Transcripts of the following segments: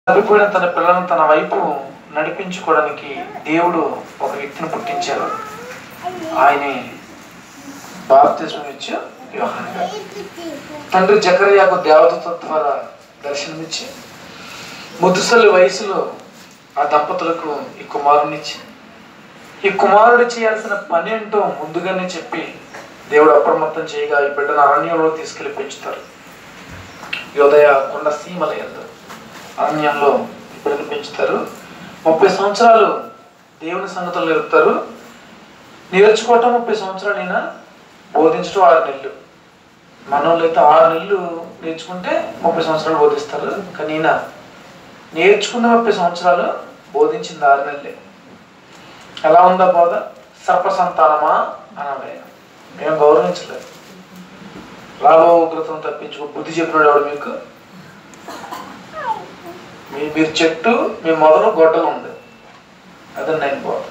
తప్పిపోయిన తన పిల్లలను తన వైపు నడిపించుకోవడానికి దేవుడు ఒక వ్యక్తిని పుట్టించారు ఆయనే బాప్తిజం ఇచ్చి యోహాను గారు తండ్రి జకర్యాకు దేవదూత ద్వారా దర్శనమిచ్చి ముదుసలి వయసులో ఆ దంపతులకు ఈ కుమారునిచ్చి ఈ కుమారుడు చేయాల్సిన పని ఏంటో ముందుగానే చెప్పి దేవుడు అప్రమత్తం చేయగా ఈ బిడ్డను అరణ్యంలో తీసుకెళ్లి పెంచుతారు యోదయ కొండ సీమల ఎందు అరణ్యంలో ఈ బిడ్డను పెంచుతారు ముప్పై సంవత్సరాలు దేవుని సంగతులు నేర్పుతారు నేర్చుకోవటం ముప్పై సంవత్సరాలైనా బోధించడం ఆరు నెలలు మనోళ్ళు అయితే ఆరు నెలలు నేర్చుకుంటే ముప్పై సంవత్సరాలు బోధిస్తారు కానీ ఈయన నేర్చుకున్న ముప్పై సంవత్సరాలు బోధించింది ఆరు నెలలే ఎలా ఉందా బోధ సర్ప సంతానమా అనాలి మేము గౌరవించలేదు రాబో ఉగ్రతను తప్పించుకో బుద్ధి చెప్పినాడు ఎవడు మీకు మీ మీరు చెట్టు మీ మొదలు గొడ్డలు ఉంది అదే నేను బోధ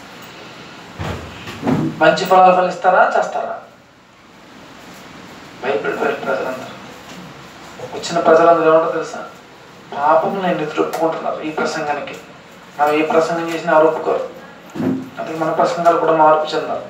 మంచి ఫలాలు ఫలిస్తారా చేస్తారా భయపడిపోయారు ప్రజలందరూ వచ్చిన ప్రజలందరూ ఏమంటారు తెలుసా పాపం నేను ఒప్పుకుంటున్నారు ఈ ప్రసంగానికి మనం ఏ ప్రసంగం చేసినా ఎవరు ఒప్పుకోరు అందుకే మన ప్రసంగాలు కూడా మార్పు చెందాలి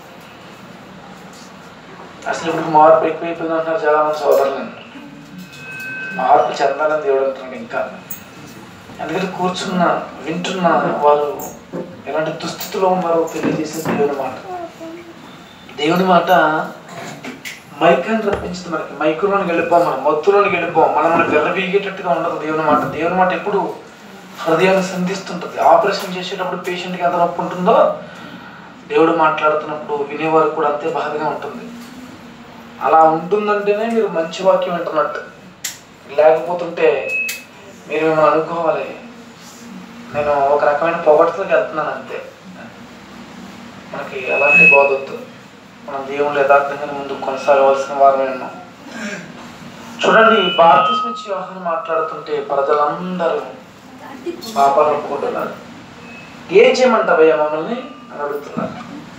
అసలు ఇప్పుడు మార్పు ఎక్కువైపోయింది అంటున్నారు చాలా మంది సోదరులు మార్పు చెందాలని దేవుడు అంటున్నాడు ఇంకా అందుకని కూర్చున్న వింటున్న వారు ఎలాంటి దుస్థితిలో ఉన్నారో తెలియజేసే దేవుని మాట దేవుని మాట మైకాన్ని రప్పించింది మనకి మైకులోనికి వెళ్ళిపోం మనం మత్తులోనికి వెళ్ళిపోం మనం మనకి వెర్రవీగేటట్టుగా ఉండదు దేవుని మాట దేవుని మాట ఎప్పుడు హృదయాన్ని సంధిస్తుంటుంది ఆపరేషన్ చేసేటప్పుడు పేషెంట్కి ఎంత నొప్పి ఉంటుందో దేవుడు మాట్లాడుతున్నప్పుడు వినేవారు కూడా అంతే బాధగా ఉంటుంది అలా ఉంటుందంటేనే మీరు మంచి వాక్యం వింటున్నట్టు లేకపోతుంటే మీరు మిమ్మల్ని అనుకోవాలి నేను ఒక రకమైన పొగట్టులోకి వెళ్తున్నాను అంతే మనకి ఎలాంటి బోధ వద్దు మనం దేవుళ్ళు యథార్థంగానే ముందుకు కొనసాగవలసిన వారమే ఉన్నాం చూడండి భారతీయ వ్యవహారం మాట్లాడుతుంటే ప్రజలందరూ పాపాలు ఒప్పుకుంటున్నారు ఏం చేయమంటావయ్యా మమ్మల్ని అని అడుగుతున్నారు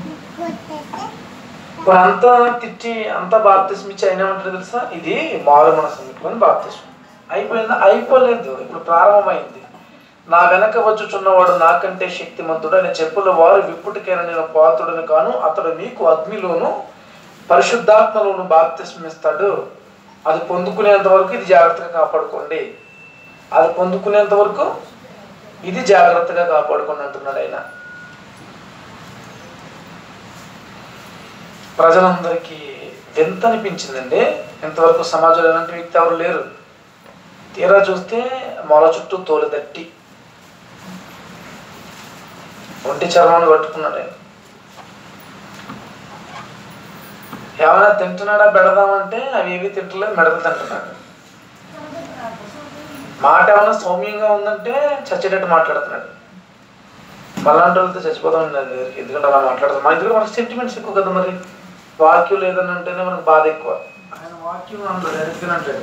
ఇప్పుడు అంతా తిట్టి అంతా బాప్తిస్మ ఇచ్చి అయినా ఉంటారు తెలుసా ఇది మారు మనసు అని బాప్తిస్మ అయిపోయిందా అయిపోలేదు ఇప్పుడు ప్రారంభమైంది నా వెనక వచ్చుచున్నవాడు నాకంటే శక్తిమంతుడు అని చెప్పుల వారు విప్పుటికైనా నేను పాత్రుడని కాను అతడు మీకు అగ్నిలోను పరిశుద్ధాత్మలోను బాప్తిస్మిస్తాడు అది పొందుకునేంత వరకు ఇది జాగ్రత్తగా కాపాడుకోండి అది పొందుకునేంత వరకు ఇది జాగ్రత్తగా కాపాడుకోండి అంటున్నాడు ఆయన ప్రజలందరికీ ఎంత అనిపించిందండి ఇంతవరకు సమాజంలో ఎలాంటి వ్యక్తి ఎవరు లేరు తీరా చూస్తే మొల చుట్టూ తోలు తట్టి ఒంటి చర్మాన్ని కట్టుకున్నాడు ఆయన ఏమైనా తింటున్నాడా పెడదామంటే అవి ఏవి తింటలేదు మెడలు తింటున్నాడు మాట ఏమైనా సౌమ్యంగా ఉందంటే చచ్చేటట్టు మాట్లాడుతున్నాడు మళ్ళాంటి వాళ్ళతో చచ్చిపోతాం ఎందుకంటే అలా మాట్లాడతాం మా ఇద్దరు మనకి సెంటిమెంట్స్ ఎక్కువ కదా మరి వాక్యం లేదని అంటేనే మనకు బాధ ఎక్కువ ఆయన వాక్యం అంటాడు డైరెక్ట్గానే అంటాడు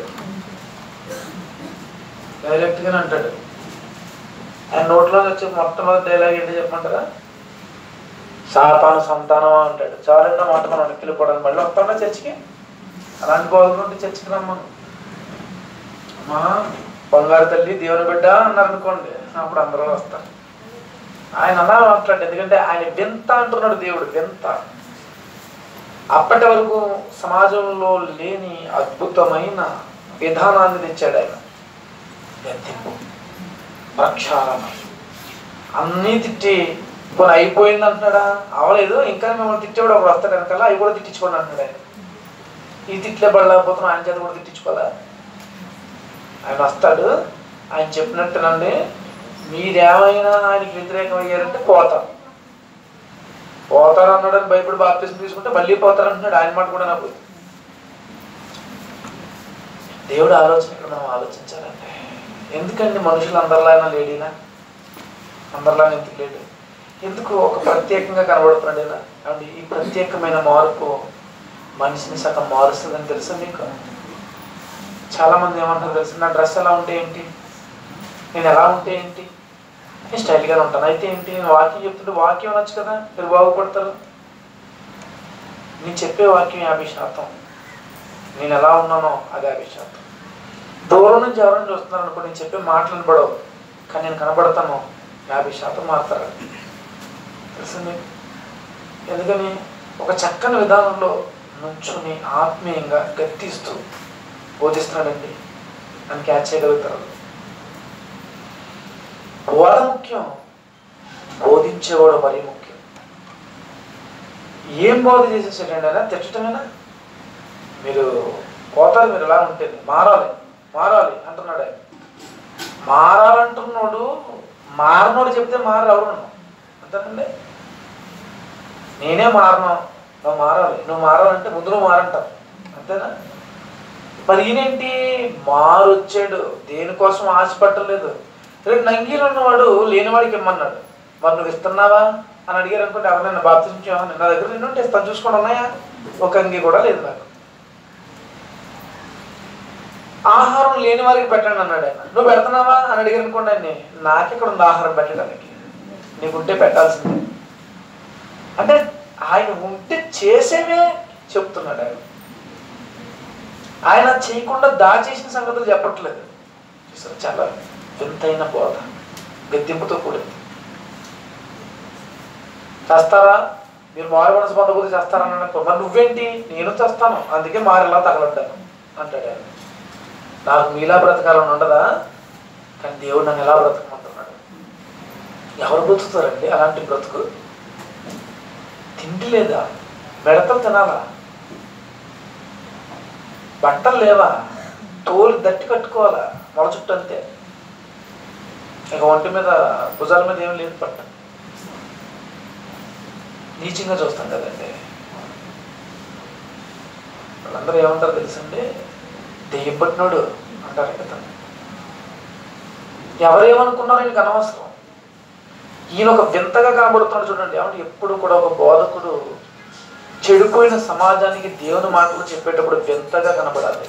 డైరెక్ట్గానే అంటాడు ఆయన నోట్లో వచ్చే మొట్టమొదటి డైలాగ్ ఏంటి చెప్పమంటారా సాతాను సంతానం అంటాడు చాలంటే మాట మనం వెళ్ళిపోవడానికి మళ్ళీ వస్తాడా చర్చికి అలాంటి బాగుంటే చర్చికి రమ్మను అమ్మా బంగారు తల్లి దేవుని బిడ్డ అన్నారు అనుకోండి అప్పుడు అందరూ వస్తారు ఆయన అలా మాట్లాడు ఎందుకంటే ఆయన వింత అంటున్నాడు దేవుడు వింత అప్పటి వరకు సమాజంలో లేని అద్భుతమైన విధానాన్ని తెచ్చాడు ఆయన గద్దెంపు ప్రక్షాళన అన్నీ తిట్టి కొన్ని అయిపోయింది అంటున్నాడా అవలేదు ఇంకా మిమ్మల్ని తిట్టేవాడు ఒకడు వస్తాడు వెనకాల అవి కూడా తిట్టించుకోండి అంటున్నాడు ఆయన ఈ తిట్లే పడలేకపోతున్నాం ఆయన చేత కూడా తిట్టించుకోవాలా ఆయన వస్తాడు ఆయన చెప్పినట్టునండి మీరేమైనా ఆయనకి వ్యతిరేకం అయ్యారంటే పోతాం పోతారు అన్నాడని భయపడి బాప్తిజం తీసుకుంటే మళ్ళీ పోతారు అంటున్నాడు ఆయన మాట కూడా నాకు దేవుడు ఆలోచన ఇక్కడ మనం ఆలోచించాలంటే ఎందుకండి మనుషులు అందరిలాగా లేడీనా అందరిలాగా ఎందుకు లేడు ఎందుకు ఒక ప్రత్యేకంగా కనబడుతున్నాడు ఇలా ఏమండి ఈ ప్రత్యేకమైన మార్పు మనిషిని సగం మారుస్తుందని తెలుసా మీకు చాలా మంది ఏమంటారు తెలుసు నా డ్రెస్ ఎలా ఉంటే ఏంటి నేను ఎలా ఉంటే ఏంటి నేను స్టైల్గానే ఉంటాను అయితే ఏంటి నేను వాక్యం చెప్తుంటే వాక్యం అనొచ్చు కదా మీరు బాగుపడతారు నేను చెప్పే వాక్యం యాభై శాతం నేను ఎలా ఉన్నానో అది యాభై శాతం దూరం నుంచి ఎవరైనా చూస్తున్నారు అనుకో నేను చెప్పే మాటలు వినపడవు కానీ నేను కనబడతాను యాభై శాతం మారుతారు తెలుసు మీకు ఎందుకని ఒక చక్కని విధానంలో నుంచుని ఆత్మీయంగా గట్టిస్తూ బోధిస్తున్నాడండి అని క్యాచ్ చేయగలుగుతారు బోధ ముఖ్యం బోధించేవాడు మరీ ముఖ్యం ఏం బోధ చేసేసాడండి అయినా తిట్టడమేనా మీరు పోతారు మీరు ఎలా ఉంటుంది మారాలి మారాలి అంటున్నాడు ఆయన మారాలంటున్నాడు మారనోడు చెప్తే మారు ఎవరు అంతేనండి నేనే మారను నువ్వు మారాలి నువ్వు మారాలంటే ముందు నువ్వు మారంటావు అంతేనా మరి ఈయనేంటి మారు వచ్చాడు దేనికోసం ఆశపట్టలేదు రేపు నంగీలు ఉన్నవాడు లేనివాడికి ఇమ్మన్నాడు మరి నువ్వు ఇస్తున్నావా అని అడిగారు అనుకుంటే ఎవరైనా బాప్తించావా నా దగ్గర నిన్ను ఉంటే ఇస్తాను చూసుకోండి ఉన్నాయా ఒక అంగి కూడా లేదు నాకు ఆహారం లేని వారికి పెట్టండి అన్నాడు ఆయన నువ్వు పెడుతున్నావా అని అడిగారు అనుకోండి ఆయన్ని నాకెక్కడ ఉంది ఆహారం పెట్టడానికి నీకుంటే పెట్టాల్సిందే అంటే ఆయన ఉంటే చేసేవే చెప్తున్నాడు ఆయన ఆయన చేయకుండా దాచేసిన సంగతులు చెప్పట్లేదు చూసారా చాలా వింతైన బోధ గద్దెంపుతో కూడింది చేస్తారా మీరు మారు మనసు పొందబోతే చేస్తారని అనుకో మరి నువ్వేంటి నేను చేస్తాను అందుకే మారేలా తగలడ్డాను అంటాడు ఆయన నాకు మీలా బ్రతకాలని ఉండదా కానీ దేవుడు నన్ను ఎలా బ్రతకమంటున్నాడు ఎవరు బ్రతుకుతారండి అలాంటి బ్రతుకు తిండి లేదా మెడతలు తినాలా బట్టలు లేవా తోలు దట్టి కట్టుకోవాలా మొల చుట్టూ అంతే ఇక ఒంటి మీద భుజాల మీద ఏం లేదు పట్ట నీచంగా చూస్తాం కదండి వాళ్ళందరూ ఏమంటారు తెలుసండి దెయ్యం పట్టినోడు అంటారు కదా ఎవరేమనుకున్నారో ఈయనకు అనవసరం ఈయన ఒక వింతగా కనబడుతున్నాడు చూడండి ఏమంటే ఎప్పుడు కూడా ఒక బోధకుడు చెడిపోయిన సమాజానికి దేవుని మాటలు చెప్పేటప్పుడు వింతగా కనబడాలి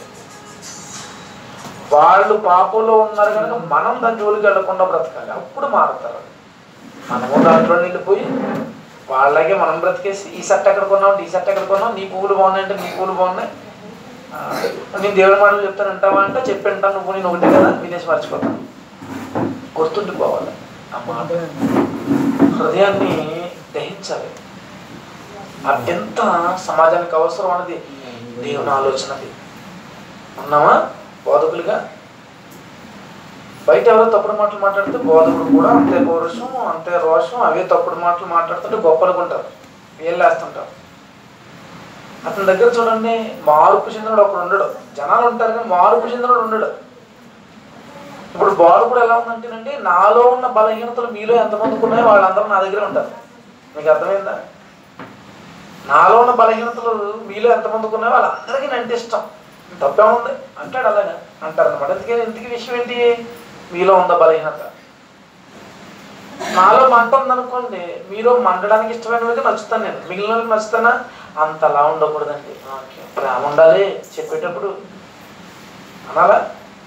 వాళ్ళు పాపంలో ఉన్నారు కనుక మనం దాని జోలికి వెళ్లకుండా బ్రతకాలి అప్పుడు మారుతారు మనము దాంట్లో వెళ్ళిపోయి వాళ్ళగే మనం బ్రతికేసి ఈ సెట్ ఎక్కడ కొన్నావు ఈ సెట్ ఎక్కడ కొన్నావు నీ పువ్వులు బాగున్నాయి అంటే నీ పువ్వులు బాగున్నాయి ఆ, నేను దేవుడి మాటలు చెప్తాను అంటావా అంటే చెప్పి అంటాను నువ్వు నేను ఒకటే కదా వినేసి మర్చిపోతాను గుర్తుండిపోవాలి ఆ మాట హృదయాన్ని దహించాలి అత్యంత సమాజానికి అవసరం అన్నది దేవుని ఆలోచనది ఉన్నామా బోధకులుగా బయట ఎవరో తప్పుడు మాటలు మాట్లాడితే బోధకుడు కూడా అంతే పౌరుషం అంతే రోషం అవే తప్పుడు మాటలు మాట్లాడుతుంటే గొప్ప అనుకుంటారు వేళ్ళేస్తుంటారు అతని దగ్గర చూడండి మార్పు చెందినడు ఒకడు ఉండడు జనాలు ఉంటారు కానీ మార్పు చెందినడు ఉండడు ఇప్పుడు బోధకుడు ఎలా ఉందంటేనండి నాలో ఉన్న బలహీనతలు మీలో ఎంతమందికి ఉన్నాయో వాళ్ళందరూ నా దగ్గరే ఉంటారు మీకు అర్థమైందా నాలో ఉన్న బలహీనతలు మీలో ఎంతమందికి ఉన్నాయో వాళ్ళందరికీ నేను అంటే ఇష్టం తప్పేముంది అంటాడు అలాగా అంటారు అనమాట అందుకని ఇంతకీ విషయం ఏంటి మీలో ఉందా బలహీనత నాలో మంట ఉందనుకోండి మీలో మండడానికి ఇష్టమైన వాళ్ళకి నచ్చుతాను నేను మిగిలిన వాళ్ళకి నచ్చుతానా అంతలా ఉండకూడదండి ఓకే, ప్రేమ ఉండాలి చెప్పేటప్పుడు అనాలా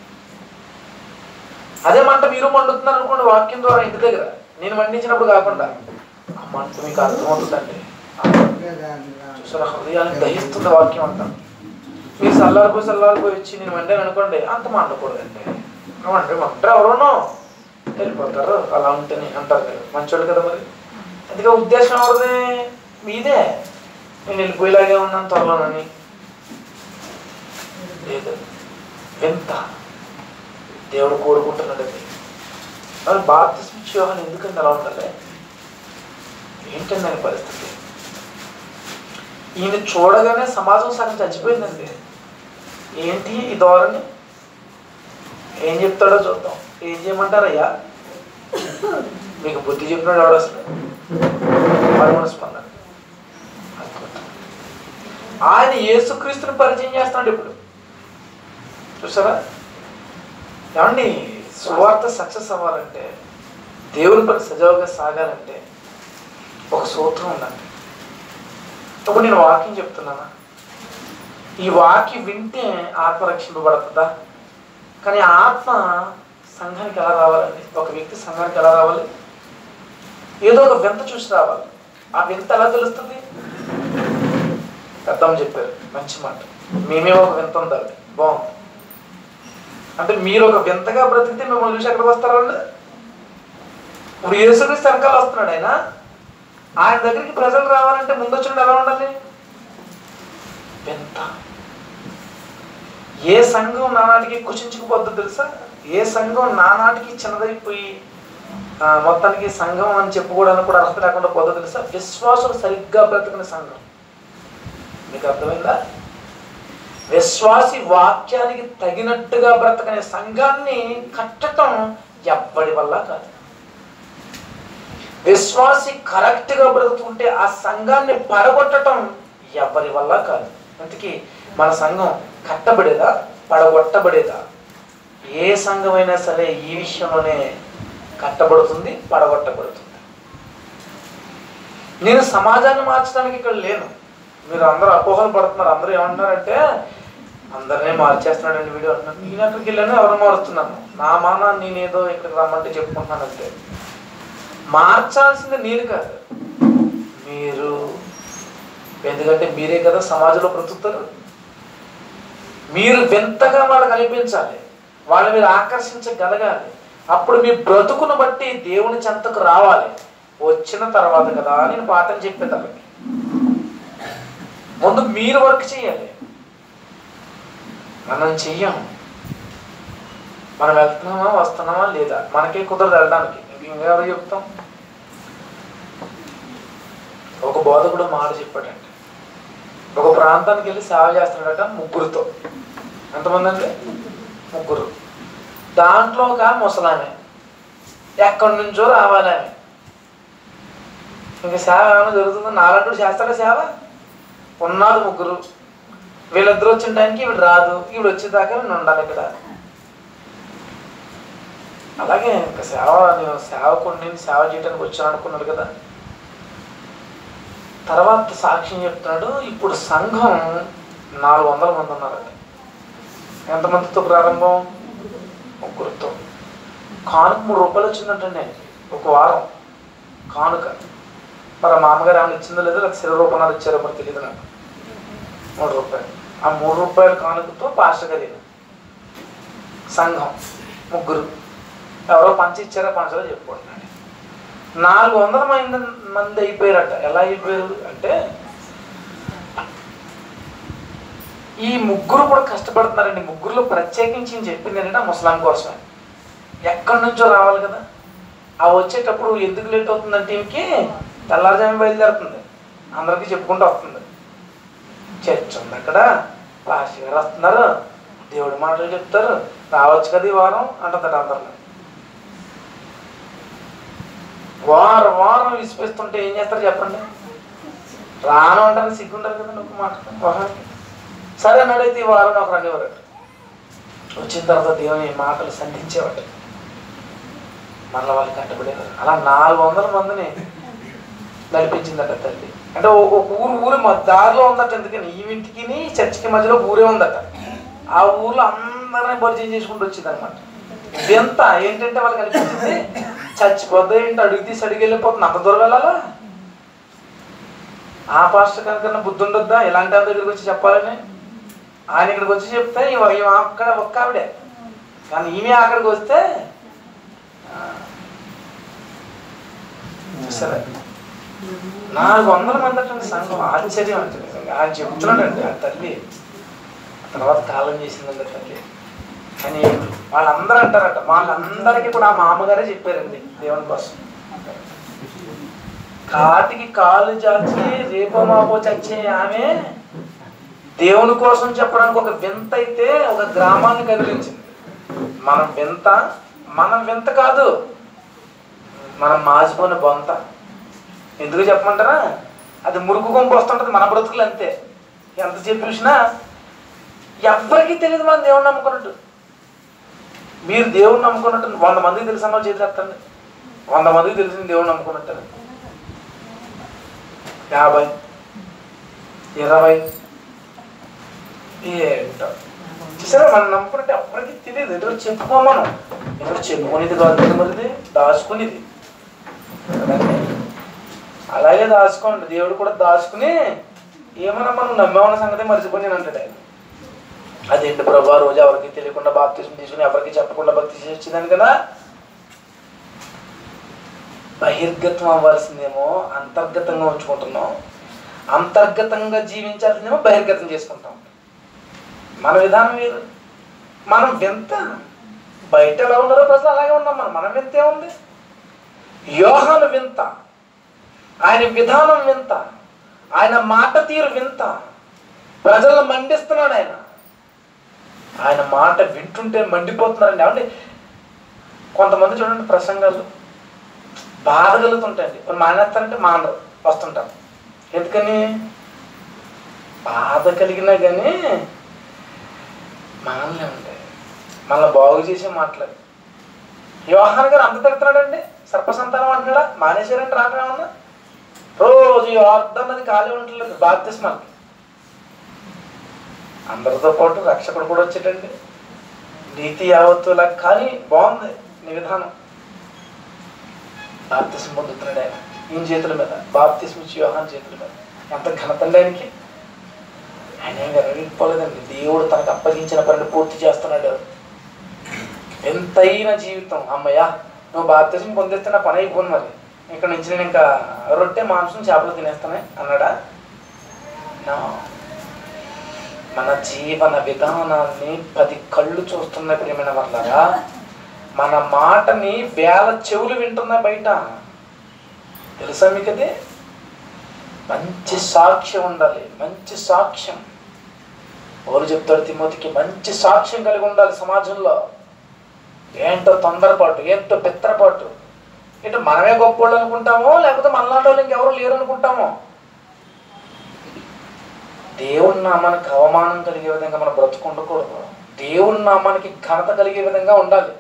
అదే మంట మీరు మండుతున్నారు అనుకోండి వాక్యం ద్వారా ఇంటి దగ్గర నేను మండించినప్పుడు కాకుండా ఆ మంట మీకు అర్థమవుతుందండి చూసారా హృదయాన్ని దహిస్తుంది వాక్యం అంతా మీరు చల్లారిపోయి చల్లారిపోయి వచ్చి నేను వండాను అనుకోండి అంత మండకూడదండి అంటే మంటారు ఎవరునో వెళ్ళిపోతారు అలా ఉంటేనే అంటారు కదా మంచోళ్ళు కదా మరి అందుకే ఉద్దేశం ఎవరిది మీదే నేను వెళ్ళిపోయేలాగే ఉన్నాను త్వరలోనని లేదు వింత దేవుడు కోరుకుంటున్నాడు అది మరి బాప్తిస్మ యోహాన్ ఎందుకంటే అలా ఉండాలి ఏంటండి దాని పరిస్థితి ఈయన చూడగానే సమాజం సగం చచ్చిపోయిందండి ఏంటి ఈ ధోరణి ఏం చెప్తాడో చూద్దాం ఏం చేయమంటారయ్యా మీకు బుద్ధి చెప్పినాడు ఎవడు అసలు వాడి మనసు పొందండి అద్భుతం. ఆయన యేసుక్రీస్తుని పరిచయం చేస్తున్నాడు ఇప్పుడు చూసారా ఏమండి సువార్త సక్సెస్ అవ్వాలంటే దేవుని పని సజావుగా సాగాలంటే ఒక సూత్రం ఉందండి ఇప్పుడు నేను వాక్యం చెప్తున్నానా ఈ వాక్యం వింటే ఆత్మ రక్షింపబడుతుందా కానీ ఆత్మ సంఘానికి ఎలా రావాలండి ఒక వ్యక్తి సంఘానికి ఎలా రావాలి ఏదో ఒక వింత చూసి రావాలి ఆ వింత ఎలా తెలుస్తుంది పెద్దమ్మ చెప్పారు మంచి మాట మేమే ఒక వింత ఉండాలి బాగుంది అంటే మీరు ఒక వింతగా బ్రతికితే మిమ్మల్ని చూసి ఎక్కడికి వస్తారు వాళ్ళు ఇప్పుడు యేసుక్రీస్తు వెనకాల వస్తున్నాడు ఆయన ఆయన దగ్గరికి ప్రజలు రావాలంటే ముందు వచ్చినప్పుడు ఎలా ఉండాలి వింత ఏ సంఘం నానాటికి కుచించుకుపోద్దో తెలుసా ఏ సంఘం నానాటికి చిన్నదైపోయి ఆ, మొత్తానికి సంఘం అని చెప్పుకోవడానికి కూడా అర్హత లేకుండా పోదో తెలుసా విశ్వాసులు సరిగ్గా బ్రతికిన సంఘం మీకు అర్థమైందా విశ్వాసి వాక్యానికి తగినట్టుగా బ్రతకనే సంఘాన్ని కట్టడం ఎవ్వడి వల్ల కాదు విశ్వాసి కరెక్ట్గా బ్రతుకుంటే ఆ సంఘాన్ని పడగొట్టడం ఎవరి వల్ల కాదు అందుకే మన సంఘం కట్టబడేదా పడగొట్టబడేదా ఏ సంఘమైనా సరే ఈ విషయంలోనే కట్టబడుతుంది పడగొట్టబడుతుంది నేను సమాజాన్ని మార్చడానికి ఇక్కడ లేను మీరు అందరూ అపోహలు పడుతున్నారు అందరూ ఏమంటున్నారంటే అందరినీ మార్చేస్తున్నాడండి వీడియో అంటున్నారు నేను అక్కడికి వెళ్ళాను ఎవరు మారుస్తున్నాను నా మాన నేనేదో ఇక్కడికి రమ్మంటే చెప్పుకుంటున్నాను అంతే మార్చాల్సింది నేను కాదు మీరు ఎందుకంటే మీరే కదా సమాజంలో బ్రతుకుతారు మీరు వింతగా వాళ్ళకి అనిపించాలి వాళ్ళు మీరు ఆకర్షించగలగాలి అప్పుడు మీ బ్రతుకును బట్టి దేవుని చెంతకు రావాలి వచ్చిన తర్వాత కదా నేను పాఠం చెప్పేది వాళ్ళకి ముందు మీరు వర్క్ చేయాలి మనం చెయ్యం మనం వెళ్తున్నామా వస్తున్నామా లేదా మనకే కుదరదు వెళ్ళడానికి ఇంక ఇంకెవరు చెప్తాం ఒక బోధకుడు మాట చెప్పాడంటే ఒక ప్రాంతానికి వెళ్ళి సేవ చేస్తున్నాడట ముగ్గురుతో ఎంతమంది అండి ముగ్గురు దాంట్లో ఒక ముసలామె ఎక్కడి నుంచో రావాలి ఆమె ఇంకా సేవ ఏమైనా జరుగుతుందో నాలంటూ చేస్తాడా సేవ ఉన్నారు ముగ్గురు వీళ్ళిద్దరు వచ్చిన టైంకి ఈవిడ రాదు ఈవిడ వచ్చేదాకా నేను ఉండాలి ఇక్కడ అలాగే ఇంకా సేవ నేను సేవకుడు నేను సేవ చేయడానికి వచ్చాను అనుకున్నాడు కదా తర్వాత సాక్ష్యం చెప్తున్నాడు ఇప్పుడు సంఘం నాలుగు వందల మంది ఉన్నారండి ఎంతమందితో ప్రారంభం ముగ్గురుతో కానుక మూడు రూపాయలు వచ్చిందంటండి ఒక వారం కానుక మరి ఆ మామగారు ఏమైనా ఇచ్చిందో లేదో లేకపోతే శివ రూపాయలు ఇచ్చారో మరి తెలియదు నాకు మూడు రూపాయలు ఆ మూడు రూపాయల కానుకతో పాస్టర్ గారి సంఘం ముగ్గురు ఎవరో పంచి ఇచ్చారో పంచలో చెప్పుకుంటున్నాడు నాలుగు వందల మంది మంది అయిపోయారట ఎలా అయిపోయారు అంటే ఈ ముగ్గురు కూడా కష్టపడుతున్నారండి ముగ్గురులో ప్రత్యేకించి నేను చెప్పింది ఏంటంటే ఆ ముసలాం కోసమే ఎక్కడి నుంచో రావాలి కదా ఆ వచ్చేటప్పుడు ఎందుకు లేట్ అవుతుందంటే ఈమెకి తెల్లారుజాము బయలుదేరుతుంది అందరికీ చెప్పుకుంటూ వస్తుంది చర్చ్ ఉంది అక్కడ పాస్టర్ గారు వస్తున్నారు దేవుడి మాటలు చెప్తారు రావచ్చు కదా ఈ వారం అంటుందట అందరిని వారం వారం విసిపిస్తుంటే ఏం చేస్తారు చెప్పండి రాను అంటారు సిగ్గుంటారు కదా ఒక మాట ఒకరికి సరే అన్నాడైతే ఈ వారం ఒక రంగేవారు వచ్చిన తర్వాత దేవుని మాటలు సంధించేవాడు మళ్ళీ వాళ్ళు కట్టబడేవారు అలా నాలుగు వందల మందిని నడిపించిందట తల్లి అంటే ఒక ఒక ఊరు ఊరు మా దారిలో ఉందట ఎందుకని ఈ ఇంటికి ఈ చర్చికి మధ్యలో ఊరే ఉందట ఆ ఊర్లో అందరినీ పరిచయం చేసుకుంటూ వచ్చింది అనమాట ఎంత ఏంటంటే వాళ్ళకి అనిపించింది చచ్చిపోద్ది ఏంటి అడుగు తీసి అడిగి వెళ్ళిపోతుంది అంత దూరం వెళ్ళాలా ఆ పాస్టర్ కనుక బుద్ధి ఉండొద్దా ఇలాంటి వాళ్ళ దగ్గరికి వచ్చి చెప్పాలని ఆయన ఇక్కడికి వచ్చి చెప్తే ఇవ- ఈమె అక్కడ ఒక్క ఆవిడే కానీ ఈమె అక్కడికి వస్తే ఆ, చూసారా నాలుగు వందల మంది అటువంటి సంఘం ఆశ్చర్యం అంటే నిజంగా ఆయన చెప్తున్నాడండి ఆ తల్లి ఆ తర్వాత కాలం చేసిందండి ఆ తల్లి కానీ వాళ్ళందరూ అంటారట వాళ్ళందరికీ కూడా ఆ మామగారే చెప్పారండి దేవుని కోసం కాటికి కాలు చాచి రేపో మాపో చచ్చే ఆమె దేవుని కోసం చెప్పడానికి ఒక వింత అయితే ఒక గ్రామాన్ని కదిలించింది మనం వింత మనం వింత కాదు మనం మాసిపోయిన బొంత ఎందుకు చెప్పమంటారా అది మురుకు కొంపు వస్తుంటది మన బ్రతుకులు అంతే ఎంత చెప్పి చూసినా ఎవ్వరికీ తెలియదు మనం దేవుని నమ్ముకున్నట్టు మీరు దేవుని నమ్ముకున్నట్టు వంద మందికి తెలిసిన వాళ్ళు చేతులు ఎత్తండి వంద మందికి తెలిసిన దేవుని నమ్ముకున్నట్టు యాభై ఇరవై ఏంటో చూసారా మనం నమ్ముకుంటే ఎవ్వరికి తెలియదు ఎదురు చెప్పుకోమను ఎదురు చెప్పుకునేది కాదు కదా మరిది దాచుకునేది కదండి? అలాగే దాచుకోండి దేవుడు కూడా దాచుకుని ఏమన్నా మనం నమ్మేమన్న సంగతి మర్చిపోయి నేను అంటాడు ఆయన అదేంటి ప్రభా రోజు ఎవరికి తెలియకుండా బాప్తిజం తీసుకుని ఎవరికి చెప్పకుండా భక్తి చేసేదాన్ని కదా బహిర్గతం అవ్వాల్సిందేమో అంతర్గతంగా ఉంచుకుంటున్నాం అంతర్గతంగా జీవించాల్సిందేమో బహిర్గతం చేసుకుంటాం మన విధానం వేరు మనం వింత బయట ఎలా ఉన్నారో ప్రజలు అలాగే ఉన్నాం మనం మనం వింతే ఉంది యోహాను వింత ఆయన విధానం వింత ఆయన మాట తీరు వింత ప్రజలను మండిస్తున్నాడు ఆయన ఆయన మాట వింటుంటే మండిపోతున్నారండి ఏమండి కొంతమంది చూడండి ప్రసంగాలు బాధ కలుగుతుంటాయండి కొన్ని మానేస్తారంటే మానరు వస్తుంటారు ఎందుకని బాధ కలిగినా కానీ మానలే ఉంటాయి మళ్ళీ బాగు చేసే మాట్లాడి యోహాన్ గారు అంత తిడుతున్నాడండి సర్పసంతానం అంటున్నాడా మానేశారంటే రావడం ఏమన్నా రోజు అర్థం అన్నది ఖాళీ ఉండలేదు బాప్తిస్మాలకి అందరితో పాటు రక్షకుడు కూడా వచ్చేటండి నీతి యావత్తులా కానీ బాగుంది నీ విధానం బాప్తిస్మ పొందుతున్నాడు ఆయన ఈయన చేతుల మీద బాప్తిస్మ ఇచ్చి యోహాన్ చేతుల మీద ఎంత ఘనతండి ఆయనకి ఆయన ఏం విరగిపోలేదండి దేవుడు తనకు అప్పగించిన పనిని పూర్తి చేస్తున్నాడు ఎంతైన జీవితం అమ్మయ్యా నువ్వు బాప్తిజం పొందిస్తే నా పని అయిపోయింది మరి ఇక్కడ నుంచి నేను ఇంకా రొట్టె మాంసం చేపలు తినేస్తానే అన్నాడా No. మన జీవన విధానాన్ని పది కళ్ళు చూస్తున్న ప్రియమైన వాళ్ళరా మన మాటని వేల చెవులు వింటున్నా బయట తెలుసా మీకు అది మంచి సాక్ష్యం ఉండాలి మంచి సాక్ష్యం ఎవరు చెప్తాడు తిమోతికి మంచి సాక్ష్యం కలిగి ఉండాలి సమాజంలో ఏంటో తొందరపాటు ఏంటో బెత్తరపాటు ఏంటో మనమే గొప్పోళ్ళు అనుకుంటామో లేకపోతే మనలాంటి వాళ్ళు ఇంకెవరు లేరు అనుకుంటామో దేవుని నామానికి అవమానం కలిగే విధంగా మనం బ్రతుకు ఉండకూడదు దేవుని నామానికి ఘనత కలిగే విధంగా ఉండాలి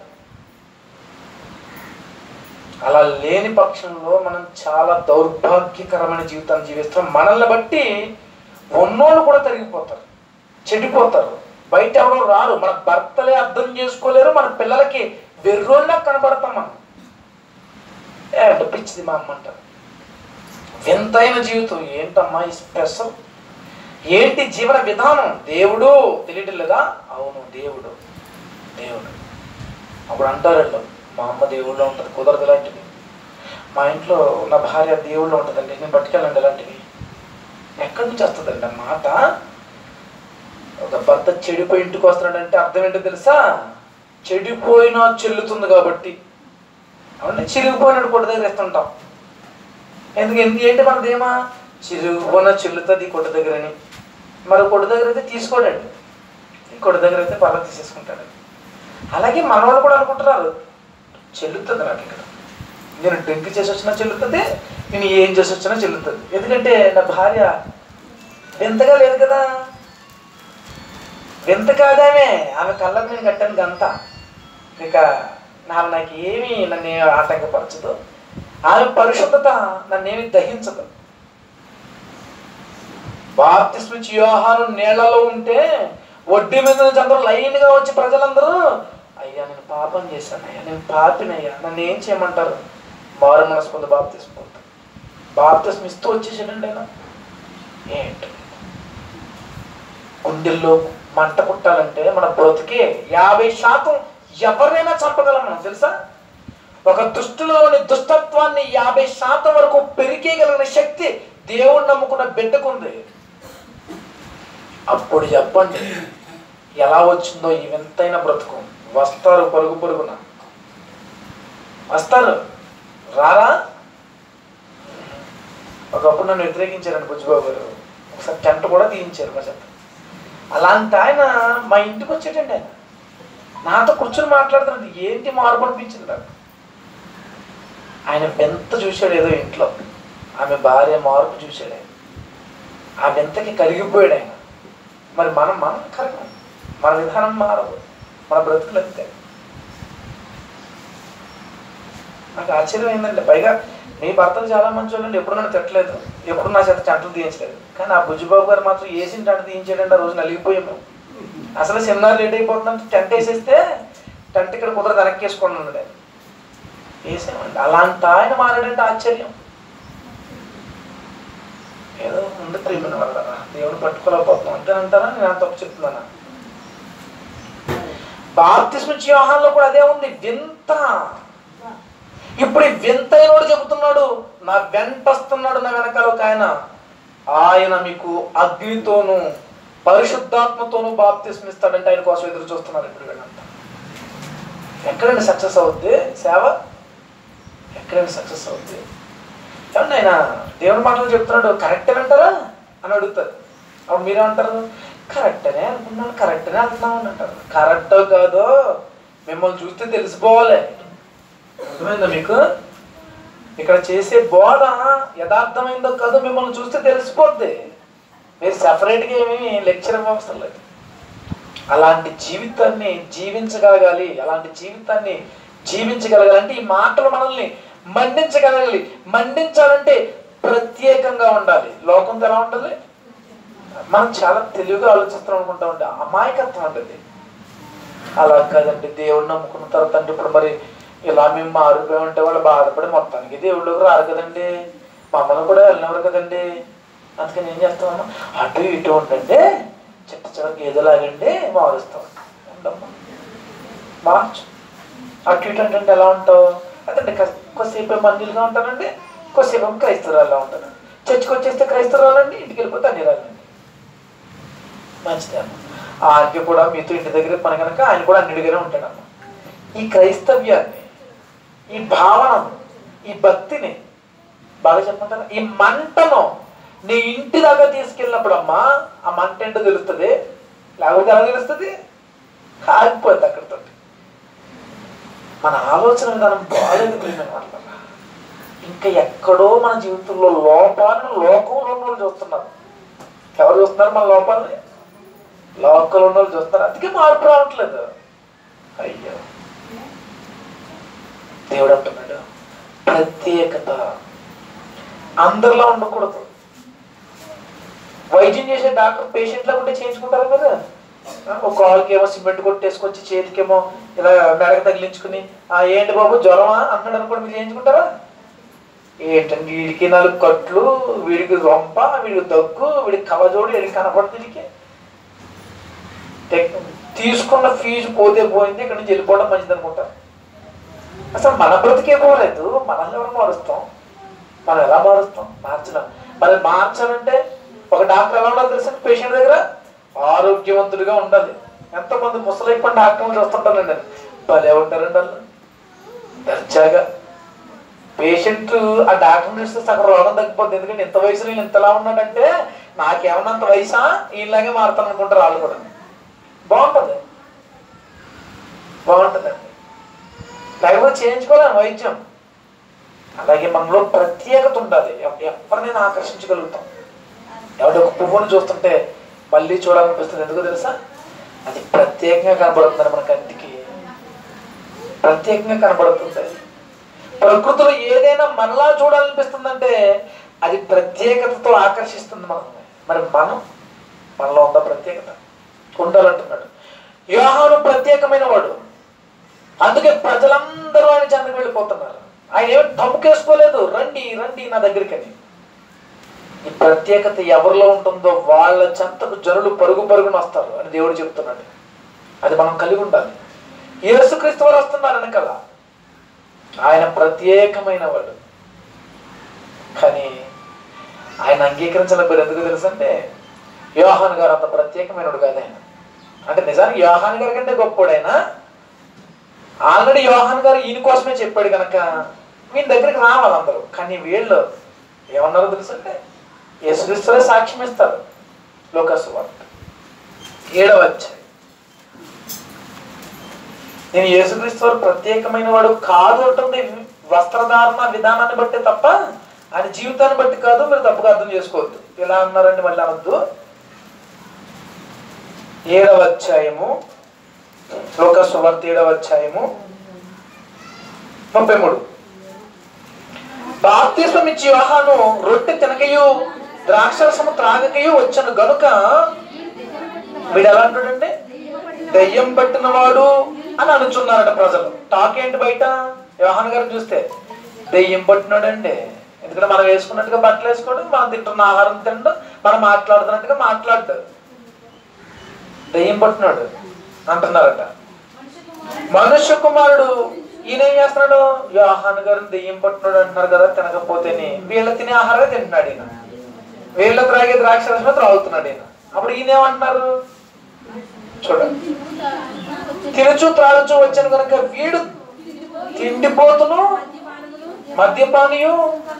అలా లేని పక్షంలో మనం చాలా దౌర్భాగ్యకరమైన జీవితాన్ని జీవిస్తాం మనల్ని బట్టి ఉన్నోళ్ళు కూడా తరిగిపోతారు చెడిపోతారు బయట ఎవరో రారు మన భర్తలే అర్థం చేసుకోలేరు మన పిల్లలకి వెర్రోళ్ళ కనబడతాం మనం ఏ అంటే పిచ్చిది మా అమ్మ అంటారు వింతైన జీవితం ఏంటమ్మా ఈ స్పెషల్ ఏంటి జీవన విధానం దేవుడు తెలియటం లేదా అవును దేవుడు దేవుడు అప్పుడు అంటారు వీళ్ళు, మా అమ్మ దేవుళ్ళో ఉంటుంది కుదరదు ఇలాంటివి మా ఇంట్లో నా భార్య దేవుళ్ళో ఉంటుందండి నేను పట్టుకెళ్ళండి ఇలాంటివి ఎక్కడి నుంచి వస్తుందండి ఆ మాట ఒక భర్త చెడిపోయి ఇంటికి వస్తున్నాడంటే అర్థం ఏంటో తెలుసా చెడిపోయినా చెల్లుతుంది కాబట్టి అవునండి చిరిగిపోయినాడు కొట్టు దగ్గర ఇస్తుంటాం ఎందుకు ఎందుకు ఏంటి మన ధీమా చిరిగిపోయినా చెల్లుతుంది ఈ కొట్టు దగ్గరని మరి కొట్టు దగ్గర అయితే తీసుకోడండి ఈ కొట్టు దగ్గర అయితే పర్వ తీసేసుకుంటాడు అలాగే మనవాళ్ళు కూడా అనుకుంటున్నారు చెల్లుతుంది నాకు ఇక్కడ నేను డ్రింక్ చేసి వచ్చినా చెల్లుతుంది నేను ఏం చేసి వచ్చినా చెల్లుతుంది ఎందుకంటే నా భార్య వింతగా లేదు కదా వింత కాదామే ఆమె కళ్ళకు నేను కట్టాను గంత ఇక నా నాకు ఏమీ నన్ను ఏమీ ఆటంకపరచదు ఆమె పరిశుద్ధత నన్నేమి దహించదు బాప్తిస్మిచ్ యోహాను నీళ్లలో ఉంటే వడ్డీ మీద నుంచి అందరూ లైన్గా వచ్చి ప్రజలందరూ అయ్యా నేను పాపం చేశాను అయ్యా నేను పాపినయ్యా నన్ను ఏం చేయమంటారు మారు మనసు పొంది బాప్తిస్మ పొందుతాను బాప్తిస్మ ఇస్తూ వచ్చేసాడండి ఆయన ఏంటి గుండెల్లో మంట పుట్టాలంటే మన బ్రతికే యాభై శాతం ఎవరినైనా చంపగలం మనం తెలుసా ఒక దుష్టులోని దుష్టత్వాన్ని యాభై శాతం వరకు పెరిగేయగలిగిన శక్తి దేవుడు నమ్ముకున్న బిడ్డకుంది అప్పుడు చెప్పండి ఎలా వచ్చిందో ఈ వింతైన బ్రతుకు వస్తారు పరుగు పరుగున వస్తారు రారా ఒకప్పుడు నన్ను వ్యతిరేకించారండి బుజ్జిబాబు గారు ఒకసారి టెంట్ కూడా తీయించారు మా చెత్త అలాంటి ఆయన మా ఇంటికి వచ్చేటండి ఆయన నాతో కూర్చొని మాట్లాడుతున్నాడు ఏంటి మార్పు అనిపించింది నాకు ఆయన వింత చూశాడు ఏదో ఇంట్లో ఆమె భార్య మార్పు చూశాడు ఆయన ఆ వింతకి కరిగిపోయాడు ఆయన మరి మనం మనం కరగం మన విధానం మారదు మన బ్రతుకులు అంతే నాకు ఆశ్చర్యం ఏంటంటే పైగా మీ భర్తలు చాలా మంచి వాళ్ళండి ఎప్పుడు నన్ను తిట్టలేదు ఎప్పుడు నా చేత చంటలు తీయించలేదు కానీ ఆ బుజ్జిబాబు గారు మాత్రం ఏసిన టంట తీయించాడంటే ఆ రోజు నలిగిపోయాం మేము అసలు సెమినార్ లేట్ అయిపోతుందంటే టెంట్ వేసేస్తే టెంట్ ఇక్కడ కుదరదు వెనక్కి వేసుకోండి ఉన్నాడు ఆయన. వేసామండి అలాంటి ఆయన మారాడంటే ఆశ్చర్యం ఏదో ఉంది ప్రేమిన వల్ల దేవుడు పట్టుకోలేకపోతున్నాం అంతేనంటారా నేను అంత తప్పు చెప్తున్నానా బాప్తిస్మ ఇచ్చే యోహాన్లో కూడా అదే ఉంది వింత ఇప్పుడు ఈ వింతైనోడు చెబుతున్నాడు నా వెంట వస్తున్నాడు నా వెనకాల ఒక ఆయన ఆయన మీకు అగ్నితోను పరిశుద్ధాత్మతోను బాప్తిస్మ ఇస్తాడంటే ఆయన కోసం ఎదురు చూస్తున్నారు ఇప్పుడు వీళ్ళంతా ఎక్కడండి సక్సెస్ అవుద్ది సేవ ఎక్కడండి సక్సెస్ అవుద్ది ఏమన్నా ఆయన దేవుడి మాటలు చెప్తున్నాడు కరెక్టే అంటారా అని అడుగుతారు అప్పుడు మీరేమంటారు కరెక్టనే అనుకున్నాను కరెక్టనే అంటున్నాం అని అంటారు కరెక్టో కాదో మిమ్మల్ని చూస్తే తెలిసిపోవాలి అర్థమైందా మీకు ఇక్కడ చేసే బోధ యథార్థమైందో కాదో మిమ్మల్ని చూస్తే తెలిసిపోద్ది మీరు సపరేట్గా ఏమీ లెక్చర్ ఇవ్వవసరం లేదు అలాంటి జీవితాన్ని జీవించగలగాలి అలాంటి జీవితాన్ని జీవించగలగాలి అంటే ఈ మాటలు మనల్ని మండించగలగాలి మండించాలంటే ప్రత్యేకంగా ఉండాలి లోకంతో ఎలా ఉండాలి మనం చాలా తెలివిగా ఆలోచిస్తాం అనుకుంటా ఉంటే అమాయకత్వం ఉంటుంది అలా కాదండి దేవుడిని నమ్ముకున్న తర్వాత అంటే ఇప్పుడు మరి ఇలా మేము మారిపోయి ఉంటే వాళ్ళు బాధపడి మొత్తానికి దేవుళ్ళకి రారు కదండి మమ్మల్ని కూడా వెళ్ళినవారు కదండి అందుకని ఏం చేస్తామమ్మా అటు ఇటు ఉండండి చిట్ట చిన్న గేదెలాగండి మారుస్తాం ఉండమ్మా మార్చు అటు ఇటు అంటే ఎలా ఉంటావు అదండి కొద్దిసేపు మందిలుగా ఉంటానండి కొద్దిసేపు క్రైస్తవురాల్లో ఉంటాను చర్చికి వచ్చేస్తే క్రైస్తవురాలండి ఇంటికి వెళ్ళిపోతే అన్ని రాలండి మంచిదే అమ్మ ఆయనకి కూడా మీతో ఇంటి దగ్గర పని కనుక ఆయన కూడా అన్నిటిగానే ఉంటాడమ్మ ఈ క్రైస్తవ్యాన్ని ఈ భావనను ఈ భక్తిని బాగా చెప్పంటారా ఈ మంటను నీ ఇంటి దాకా తీసుకెళ్ళినప్పుడు అమ్మా ఆ మంట ఏంటో తెలుస్తుంది లేకపోతే ఎలా తెలుస్తుంది ఆగిపోద్ది అక్కడితో మన ఆలోచన విధానం బాగాలేదు ప్రియమైన వాళ్ళ ఇంకా ఎక్కడో మన జీవితంలో లోపాలను లోకంలో ఉన్న వాళ్ళు చూస్తున్నారు ఎవరు చూస్తున్నారు మన లోపాలని లోకంలో ఉన్న వాళ్ళు చూస్తున్నారు అందుకే మార్పు రావట్లేదు అయ్యో దేవుడు అంటున్నాడు ప్రత్యేకత అందరిలా ఉండకూడదు వైద్యం చేసే డాక్టర్ పేషెంట్లా ఉంటే చేయించుకుంటారు కదా ఆ, ఒక కాలుకి ఏమో సిమెంట్ కొట్టేసుకొచ్చి చేతికేమో ఇలా మెడకు తగిలించుకుని ఆ ఏంటి బాబు జ్వరమా అంటున్నాడు అనుకోండి మీరు చేయించుకుంటారా ఏంటండి వీడికి నాలుగు కట్లు వీడికి రొంప వీడికి దగ్గు వీడికి కవజోడు వీడికి కనపడుతుంది వీడికి టెక్- తీసుకున్న ఫీజు పోతే పోయింది ఇక్కడ నుంచి వెళ్ళిపోవడం మంచిది అనుకుంటారు అసలు మన బ్రతికే పోలేదు మనల్ని ఎవరు మారుస్తాం మనం ఎలా మారుస్తాం మార్చడం మరి మార్చాలంటే ఒక డాక్టర్ ఎలా ఉండాలి తెలుసా పేషెంట్ దగ్గర ఆరోగ్యవంతుడిగా ఉండాలి ఎంతమంది ముసలైపోయిన డాక్టర్లు చూస్తుంటానండి నేను భలే ఉంటారండి వాళ్ళు దర్జాగా పేషెంట్ ఆ డాక్టర్ చూస్తే సగం రోగం తగ్గిపోద్ది ఎందుకంటే ఇంత వయసులో ఈయన ఇంతలా ఉన్నాడంటే నాకేమన్నా అంత వయసా ఈయనలాగే మారుతాను అనుకుంటారు వాళ్ళు కూడా బాగుంటుంది బాగుంటుందండి లేకపోతే చేయించుకోలేము వైద్యం అలాగే మనలో ప్రత్యేకత ఉండాలి ఎవ- ఎవరినైనా ఆకర్షించగలుగుతాం ఎవడో ఒక పువ్వును చూస్తుంటే మళ్ళీ చూడాలనిపిస్తుంది ఎందుకో తెలుసా అది ప్రత్యేకంగా కనబడుతుంది మన కంటికి ప్రత్యేకంగా కనబడుతుంది ప్రకృతిలో ఏదైనా మనలా చూడాలనిపిస్తుందంటే అది ప్రత్యేకతతో ఆకర్షిస్తుంది మనం మరి మనం మనలో ఉందా ప్రత్యేకత ఉండాలంటున్నాడు యోహాను ప్రత్యేకమైన వాడు అందుకే ప్రజలందరూ ఆయన చెంతకు వెళ్ళిపోతున్నారు ఆయన ఏమి తమ్ముకేసుకోలేదు రండి రండి నా దగ్గరికి అని ఈ ప్రత్యేకత ఎవరిలో ఉంటుందో వాళ్ళ చెంతకు జనులు పరుగు పరుగున వస్తారు అని దేవుడు చెప్తున్నాడు అది మనం కలిగి ఉండాలి యేసుక్రీస్తు వారు వస్తున్నారు వెనకాల ఆయన ప్రత్యేకమైన వాడు కానీ ఆయన అంగీకరించిన పేరు ఎందుకు తెలుసంటే యోహాన్ గారు అంత ప్రత్యేకమైనడు కాదు ఆయన అంటే నిజానికి యోహాన్ గారి కంటే గొప్పోడైనా ఆల్రెడీ యోహాన్ గారు ఈయన కోసమే చెప్పాడు కనుక వీని దగ్గరికి రావాలి అందరూ కానీ వీళ్ళు ఏమన్నారో తెలుసంటే యేసుక్రీస్తులే సాక్ష్యం ఇస్తారు లోకసు వార్త ఏడవ అధ్యాయం నేను యేసుక్రీస్తు వారు ప్రత్యేకమైన వాడు కాదు అంటుంది వస్త్రధారణ విధానాన్ని బట్టి తప్ప ఆయన జీవితాన్ని బట్టి కాదు మీరు తప్పుగా అర్థం చేసుకోవద్దు ఇలా అన్నారండి మళ్ళీ అనొద్దు ఏడవ అధ్యాయము లోకసు వార్త ఏడవ అధ్యాయము ముప్పై మూడు బాప్తిస్మం ఇచ్చి యోహాను రొట్టె తినకయు ద్రాక్షరసము త్రాగకయు వచ్చను గనుక వీడు ఎలా అంటాడంటే దయ్యం పట్టిన వాడు అని అనుచున్నారట ప్రజలు టాక్ ఏంటి బయట యోహాన్ గారు చూస్తే దెయ్యం పట్టినాడండి ఎందుకంటే మనం వేసుకున్నట్టుగా బట్టలు వేసుకోవడం మనం తింటున్న ఆహారం తినడం మనం మాట్లాడుతున్నట్టుగా మాట్లాడడు దెయ్యం పట్టినాడు అంటున్నారట మనుష్య కుమారుడు ఈయన ఏం చేస్తున్నాడు యోహాన్ గారు దెయ్యం పట్టున్నాడు అంటున్నారు కదా తినకపోతేనే వీళ్ళ తినే ఆహారమే తింటున్నాడు ఈయన వీళ్ళ త్రాగే ద్రాక్ష రసమే త్రాగుతున్నాడు ఈయన అప్పుడు ఈయన ఏమంటున్నారు చూడండి తినచు త్రాగుచు వచ్చాను కనుక వీడు తిండిపోతును మద్యపానీయు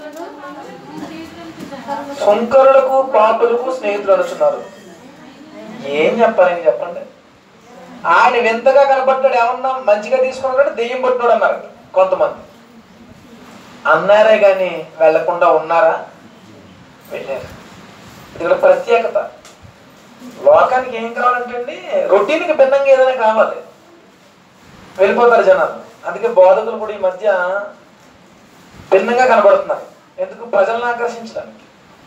సుంకరులకు పాపులకు స్నేహితులు అనుచున్నారు ఏం చెప్పాలని చెప్పండి ఆయన వింతగా కనపడ్డాడు ఏమన్నా మంచిగా తీసుకున్నాడు దెయ్యం పట్టున్నాడు అన్నారు కొంతమంది అన్నారే గాని వెళ్లకుండా ఉన్నారా వెళ్ళారు ఇది కూడా ప్రత్యేకత లోకానికి ఏం కావాలంటే అండి రొటీన్కి భిన్నంగా ఏదైనా కావాలి వెళ్ళిపోతారు జనాలు అందుకే బోధకులు కూడా ఈ మధ్య భిన్నంగా కనబడుతున్నారు ఎందుకు ప్రజలను ఆకర్షించడానికి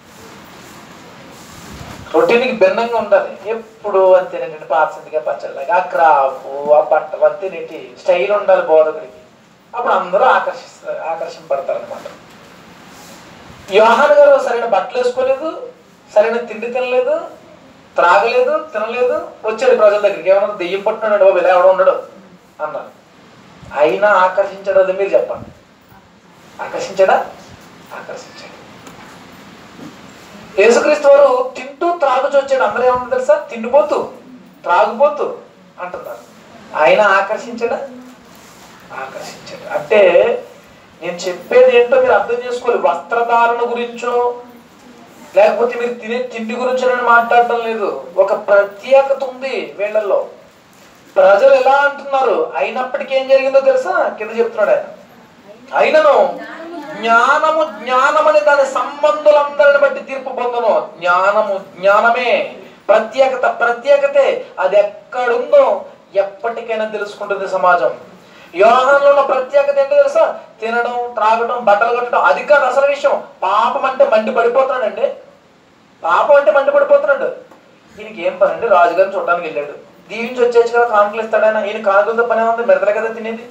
రొటీన్కి భిన్నంగా ఉండాలి ఎప్పుడు అంతేనండి పాచిందిగా పచ్చళ్ళగా ఆ క్రాపు ఆ బట్టలు అంతేనేంటి స్టైల్ ఉండాలి బోధకుడికి అప్పుడు అందరూ ఆకర్షిస్తారు ఆకర్షింపడతారు అనమాట యోహాన్ గారు సరైన బట్టలు వేసుకోలేదు సరైన తిండి తినలేదు త్రాగలేదు తినలేదు వచ్చాడు ప్రజల దగ్గరికి ఏమన్నా దెయ్యం పట్టున్నాడు బాబు ఇలా ఎవడ ఉండడు అన్నారు అయినా ఆకర్షించాడు అది మీరు చెప్పండి ఆకర్షించాడా ఆకర్షించాడు యేసుక్రీస్తు వారు తింటూ త్రాగుచు వచ్చాడు అందరూ ఏమన్నా తెలుసా తిండిపోతూ త్రాగుపోతూ అంటున్నారు ఆయన ఆకర్షించాడా ఆకర్షించాడు అంటే నేను చెప్పేది ఏంటో మీరు అర్థం చేసుకోవాలి వస్త్రధారణ గురించో లేకపోతే మీరు తినే తిండి గురించి నేను మాట్లాడటం లేదు ఒక ప్రత్యేకత ఉంది వీళ్ళల్లో ప్రజలు ఎలా అంటున్నారు అయినప్పటికీ ఏం జరిగిందో తెలుసా కింద చెప్తున్నాడు ఆయన అయినను జ్ఞానము జ్ఞానమని దాని సంబంధులందరిని బట్టి తీర్పు పొందను జ్ఞానము జ్ఞానమే ప్రత్యేకత ప్రత్యేకతే అది ఎక్కడుందో ఎప్పటికైనా తెలుసుకుంటుంది సమాజం యోగంలో ఉన్న ప్రత్యేకత ఏంటో తెలుసా తినడం త్రాగడం బట్టలు కట్టడం అది కాదు అసలు విషయం పాపం అంటే మండి పడిపోతున్నాడండి పాపం అంటే మండి పడిపోతున్నాడు ఈయనకి ఏం పని అండి రాజుగారిని చూడడానికి వెళ్ళాడు దీవించి వచ్చేసి కదా కానుకలు ఇస్తాడైనా ఈయన కానుకలతో పని ఉంది మెడతలే కదా తినేది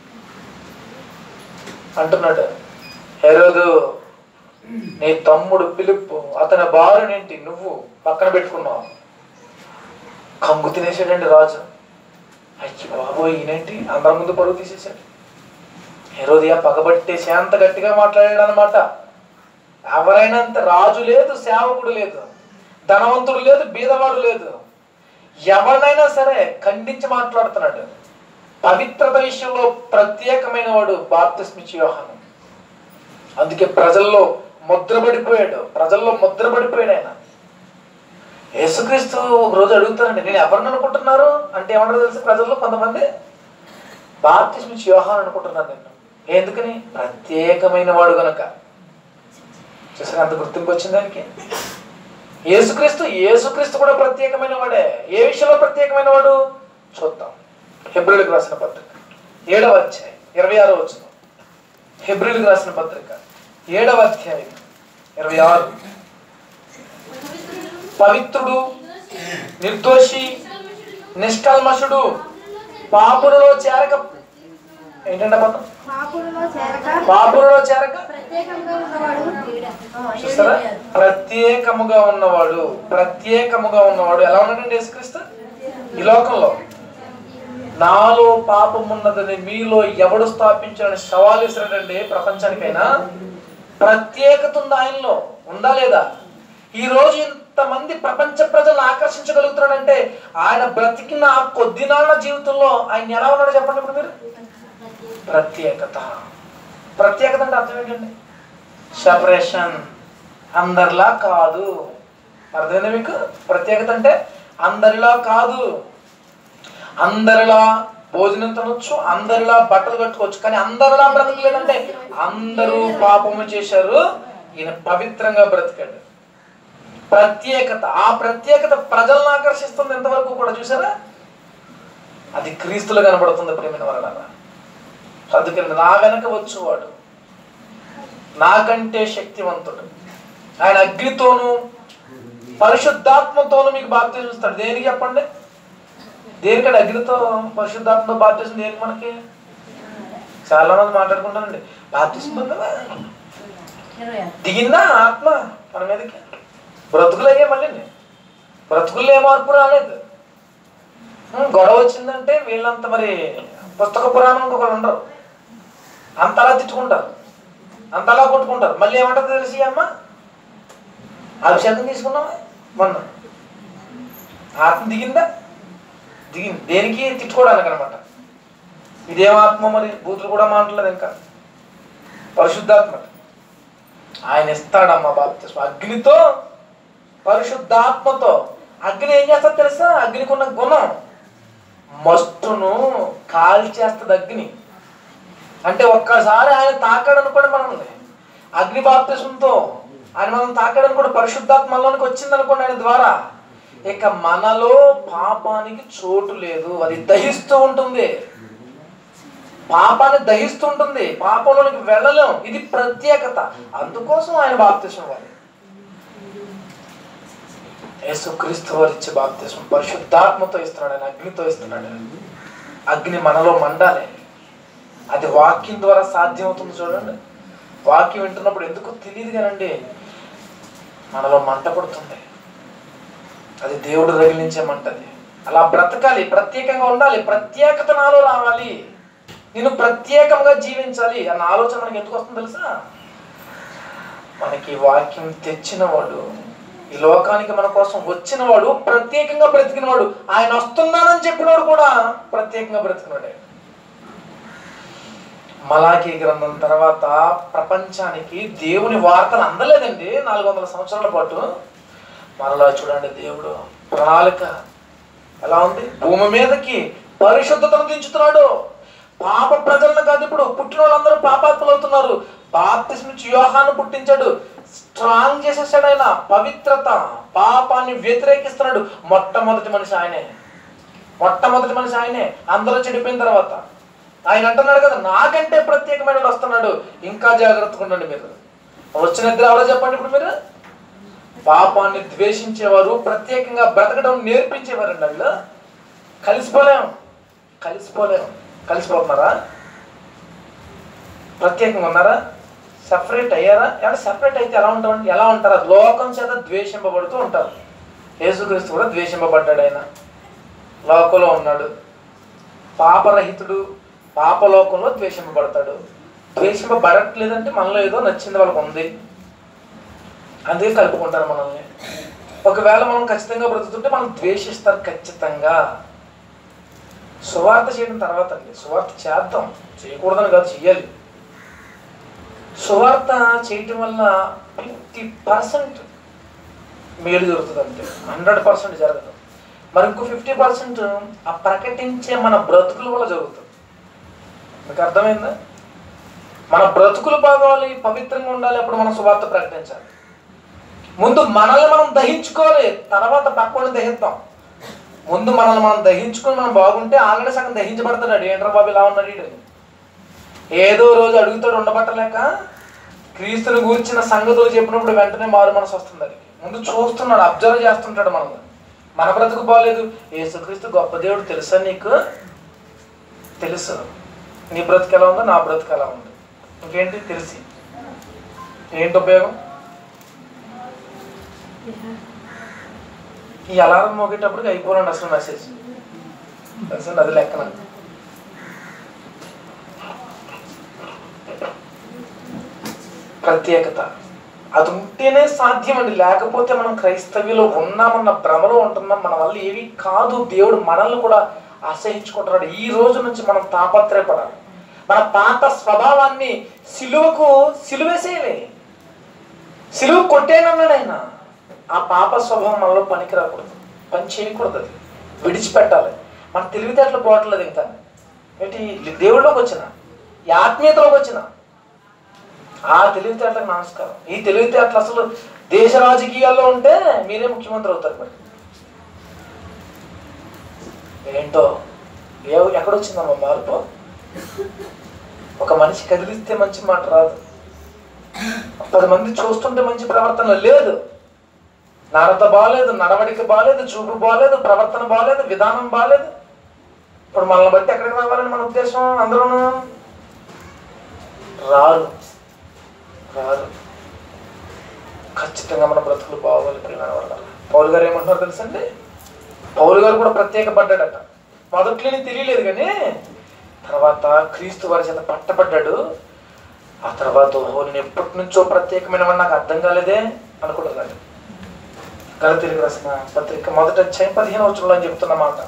అంటున్నాడు హెరోదు నీ తమ్ముడు పిలుపు అతని బారునేంటి నువ్వు పక్కన పెట్టుకున్నావు కంగు తినేసాడండి రాజు అయ్యి బాబోయ్ ఈయనేంటి అందరి ముందు పరుగు తీసేశాడు హెరోదియా పగబట్టేసి అంత గట్టిగా మాట్లాడాడు అనమాట ఎవరైనా అంత రాజు లేదు సేవకుడు లేదు ధనవంతుడు లేదు బీదవాడు లేదు ఎవరినైనా సరే ఖండించి మాట్లాడుతున్నాడు పవిత్రత విషయంలో ప్రత్యేకమైన వాడు బాప్తిస్మిచ్ యోహాను అందుకే ప్రజల్లో ముద్రపడిపోయాడు ప్రజల్లో ముద్రపడిపోయాడు ఆయన యేసుక్రీస్తు ఒక రోజు అడుగుతారండి నేను ఎవరిని అనుకుంటున్నారు అంటే ఏమంటారు తెలుసు ప్రజల్లో కొంతమంది బాప్తిస్మిచ్ యోహాన్ అనుకుంటున్నాను నేను ఎందుకని ప్రత్యేకమైన వాడు గనక చూసారా అంత గుర్తింపు వచ్చింది దానికి యేసుక్రీస్తు యేసుక్రీస్తు కూడా ప్రత్యేకమైన వాడే ఏ విషయంలో ప్రత్యేకమైన వాడు చూద్దాం హెబ్రిల్కి రాసిన పత్రిక ఏడవ అధ్యాయం ఇరవై ఆరో వచ్చిన హెబ్రిల్కి రాసిన పత్రిక ఏడవ అధ్యాయం ఇరవై ఆరు పవిత్రుడు నిర్దోషి నిష్కల్మషుడు పాపులలో చేరక ఏంటంటే పదం పాపులలో చేరక పాపులలో చేరక ప్రత్యేకంగా ఉన్నవాడు ఆ, చూస్తారా ప్రత్యేకముగా ఉన్నవాడు ప్రత్యేకముగా ఉన్నవాడు ఎలా ఉన్నాడండి యేసుక్రీస్తు ఈ లోకంలో నాలో పాపం ఉన్నదని మీలో ఎవడు స్థాపించాలని సవాల్ విసిరాడండి ప్రపంచానికైనా ప్రత్యేకత ఉంది ఆయనలో ఉందా లేదా ఈ రోజు ఇంతమంది ప్రపంచ ప్రజలను ఆకర్షించగలుగుతున్నాడంటే ఆయన బ్రతికిన ఆ కొద్ది నాళ్ళ జీవితంలో ఆయన ఎలా ఉన్నాడో చెప్పండి ఇప్పుడు మీరు ప్రత్యేకత ప్రత్యేకత అంటే అర్థం ఏంటండి సెపరేషన్ అందరిలా కాదు అర్థమైందా మీకు ప్రత్యేకత అంటే అందరిలా కాదు అందరిలా భోజనం తినొచ్చు అందరిలా బట్టలు కట్టుకోవచ్చు కానీ అందరిలా బ్రతకలేదంటే అందరూ పాపము చేశారు ఈయన పవిత్రంగా బ్రతికాడు ప్రత్యేకత ఆ ప్రత్యేకత ప్రజలను ఆకర్షిస్తుంది ఎంతవరకు కూడా చూసారా అది క్రీస్తులు కనబడుతుంది ప్రేమిన వలన అందుకని నా వెనక వచ్చేవాడు నాకంటే శక్తివంతుడు ఆయన అగ్నితోను పరిశుద్ధాత్మతోను మీకు బాప్తిజం ఇస్తాడు దేనికి చెప్పండి దేనికంటే అగ్నితో పరిశుద్ధాత్మతో బాప్తిజం దేనికి మనకి చాలా మంది మాట్లాడుకుంటారండి బాప్తిజం పొందవా? దిగిందా ఆత్మ మన మీదకి బ్రతుకులు అయ్యే మళ్ళీ బ్రతుకుల్లో ఏ మార్పు రాలేదు ఉం, గొడవ వచ్చిందంటే వీళ్ళంత మరి పుస్తక పురాణం ఒకరు ఉండరు అంతలా తిట్టుకుంటారు అంతలా కొట్టుకుంటారు మళ్ళీ ఏమంటారు తెలిసి అమ్మ అభిషేకం తీసుకున్నావా మొన్న ఆత్మ దిగిందా దిగింది దేనికి తిట్టుకోవడానికి అనమాట ఇదేం ఆత్మ మరి బూతులు కూడా మాట్లాడలేదు ఇంకా పరిశుద్ధాత్మ ఆయన ఇస్తాడమ్మా బాప్తిస్మ అగ్నితో పరిశుద్ధాత్మతో అగ్ని ఏం చేస్తుంది తెలుసా అగ్నికి ఉన్న గుణం మస్టును కాల్ చేస్తుంది అగ్ని అంటే ఒక్కసారి ఆయన తాకాడు అనుకోండి మనల్ని అగ్ని బాప్తిస్మంతో ఆయన మనం తాకాడు అనుకోండి పరిశుద్ధాత్మ మనలోనికి వచ్చింది అనుకోండి ఆయన ద్వారా ఇక మనలో పాపానికి చోటు లేదు అది దహిస్తూ ఉంటుంది పాపాన్ని దహిస్తుంటుంది పాపంలోనికి వెళ్ళలేం ఇది ప్రత్యేకత అందుకోసం ఆయన బాప్తిసం ఇవ్వాలి యేసుక్రీస్తు వారు ఇచ్చే బాప్తిసం పరిశుద్ధాత్మతో ఇస్తున్నాడు ఆయన అగ్నితో ఇస్తున్నాడు అగ్ని మనలో మండాలి అది వాక్యం ద్వారా సాధ్యమవుతుంది చూడండి వాక్యం వింటున్నప్పుడు ఎందుకు తెలియదు కానండి మనలో మంట పడుతుంది అది దేవుడు రగిలించే మంటది అలా బ్రతకాలి ప్రత్యేకంగా ఉండాలి ప్రత్యేకత నాలో రావాలి నేను ప్రత్యేకంగా జీవించాలి అన్న ఆలోచన మనకి ఎందుకు వస్తుంది తెలుసా మనకి వాక్యం తెచ్చినవాడు ఈ లోకానికి మన కోసం వచ్చినవాడు ప్రత్యేకంగా బ్రతికినవాడు ఆయన వస్తున్నానని చెప్పినవాడు కూడా ప్రత్యేకంగా బ్రతికినాడే మలాఖీ గ్రంథం తర్వాత ప్రపంచానికి దేవుని వార్తలు అందలేదండి నాలుగు వందల సంవత్సరాల పాటు మరలా చూడండి దేవుడు ప్రణాళిక ఎలా ఉంది భూమి మీదకి పరిశుద్ధతను దించుతున్నాడు పాప ప్రజలను కాదు ఇప్పుడు పుట్టిన వాళ్ళందరూ పాపాత్మలు అవుతున్నారు బాప్తిస్మ నుంచి యోహాను పుట్టించాడు స్ట్రాంగ్ చేసేసాడు ఆయన పవిత్రత పాపాన్ని వ్యతిరేకిస్తున్నాడు మొట్టమొదటి మనిషి ఆయనే మొట్టమొదటి మనిషి ఆయనే అందరూ చెడిపోయిన తర్వాత ఆయన అంటున్నాడు కదా నాకంటే ప్రత్యేకమైన వాడు వస్తున్నాడు ఇంకా జాగ్రత్తగా ఉండండి మీరు వచ్చిన ఇద్దరు ఎవరో చెప్పండి ఇప్పుడు మీరు పాపాన్ని ద్వేషించేవారు ప్రత్యేకంగా బ్రతకడం నేర్పించేవారండి వాళ్ళు కలిసిపోలేం కలిసిపోలేం కలిసిపోతున్నారా ప్రత్యేకంగా ఉన్నారా సపరేట్ అయ్యారా ఏమన్నా సపరేట్ అయితే ఎలా ఉంటామండి ఎలా ఉంటారు లోకం చేత ద్వేషింపబడుతూ ఉంటారు యేసుక్రీస్తు కూడా ద్వేషింపబడ్డాడు ఆయన లోకంలో ఉన్నాడు పాపరహితుడు పాపలోకంలో ద్వేషింపబడతాడు ద్వేషింపబడట్లేదంటే మనలో ఏదో నచ్చింది వాళ్ళకు ఉంది అందుకే కలుపుకుంటారు మనల్ని ఒకవేళ మనం ఖచ్చితంగా బ్రతుకుతుంటే మనం ద్వేషిస్తారు ఖచ్చితంగా సువార్త చేయడం తర్వాత అండి సువార్త చేద్దాం చేయకూడదని కాదు చెయ్యాలి సువార్త చేయటం వల్ల ఫిఫ్టీ పర్సెంట్ మేలు జరుగుతుంది అంతే హండ్రెడ్ పర్సెంట్ జరగదు మరి ఇంకో ఫిఫ్టీ పర్సెంట్ ఆ ప్రకటించే మన బ్రతుకుల వల్ల జరుగుతుంది మీకు అర్థమైందా మన బ్రతుకులు బాగోవాలి పవిత్రంగా ఉండాలి అప్పుడు మనం సువార్త ప్రకటించాలి ముందు మనల్ని మనం దహించుకోవాలి తర్వాత పక్కని దహిద్దాం ముందు మనల్ని మనం దహించుకొని మనం బాగుంటే ఆల్రెడీ సగం దహించబడతాడు ఏంట్రా బాబు ఇలా ఉన్నాడు ఈడు ఏదో రోజు అడుగుతాడు ఉండబట్టలేక క్రీస్తుని గూర్చిన సంగతులు చెప్పినప్పుడు వెంటనే మారు మనసు వస్తుంది అది ముందు చూస్తున్నాడు అబ్జర్వ్ చేస్తుంటాడు మనం మన బ్రతుకు బాగాలేదు యేసుక్రీస్తు గొప్ప దేవుడు తెలుసా నీకు తెలుసు నీ బ్రతుకు ఎలా ఉందో నా బ్రతుకు ఎలా ఉంది ఇంకేంటి తెలిసి ఏంటి ఉపయోగం ఈ అలారం మోగేటప్పటికి అయిపోనండి అసలు మెసేజ్ అసలు అది లెక్కన ప్రత్యేకత అది ఉంటేనే సాధ్యం అండి లేకపోతే మనం క్రైస్తవ్యలో ఉన్నామన్న భ్రమలో ఉంటున్నాం మన వల్ల ఏవి కాదు దేవుడు మనల్ని కూడా అసహించుకుంటున్నాడు ఈ రోజు నుంచి మనం తాపత్రయపడాలి మన పాత స్వభావాన్ని సిలువకు సిలువేసేయలే సిలువ కొట్టేనన్నాడు ఆయన ఆ పాప స్వభావం మనలో పనికి రాకూడదు పని చేయకూడదు అది విడిచిపెట్టాలి మన తెలివితేటలు పోవట్లేదు ఇంకా ఏంటి దేవుడిలోకి వచ్చిన ఈ ఆత్మీయతలోకి వచ్చిన ఆ తెలివితేటలకు నమస్కారం ఈ తెలివితేటలు అసలు దేశ రాజకీయాల్లో ఉంటే మీరే ముఖ్యమంత్రి అవుతారు మరి ఏంటో ఏ ఎక్కడొచ్చిందమ్మా మార్పు ఒక మనిషి కదిలిస్తే మంచి మాట రాదు పది మంది చూస్తుంటే మంచి ప్రవర్తన లేదు నడత బాగాలేదు నడవడిక బాగాలేదు చూపు బాగాలేదు ప్రవర్తన బాగాలేదు విధానం బాగాలేదు ఇప్పుడు మనల్ని బట్టి ఎక్కడికి రావాలని మన ఉద్దేశం అందరూ రారు రారు ఖచ్చితంగా మన బ్రతుకులు బాగోవాలి ప్రియమైన వాళ్ళ పౌలు గారు ఏమంటున్నారు తెలుసండి పౌలు గారు కూడా ప్రత్యేక పడ్డాడట మొదట్లో నీకు తెలియలేదు కానీ తర్వాత క్రీస్తు వారి చేత పట్టబడ్డాడు ఆ తర్వాత ఓహో నేను ఎప్పటి నుంచో ప్రత్యేకమైన వాడు నాకు అర్థం కాలేదే అనుకుంటున్నాడు కల తిరిగి రాసిన పత్రిక మొదట అధ్యాయం పదిహేను వచ్చంలో అని చెప్తున్న మాట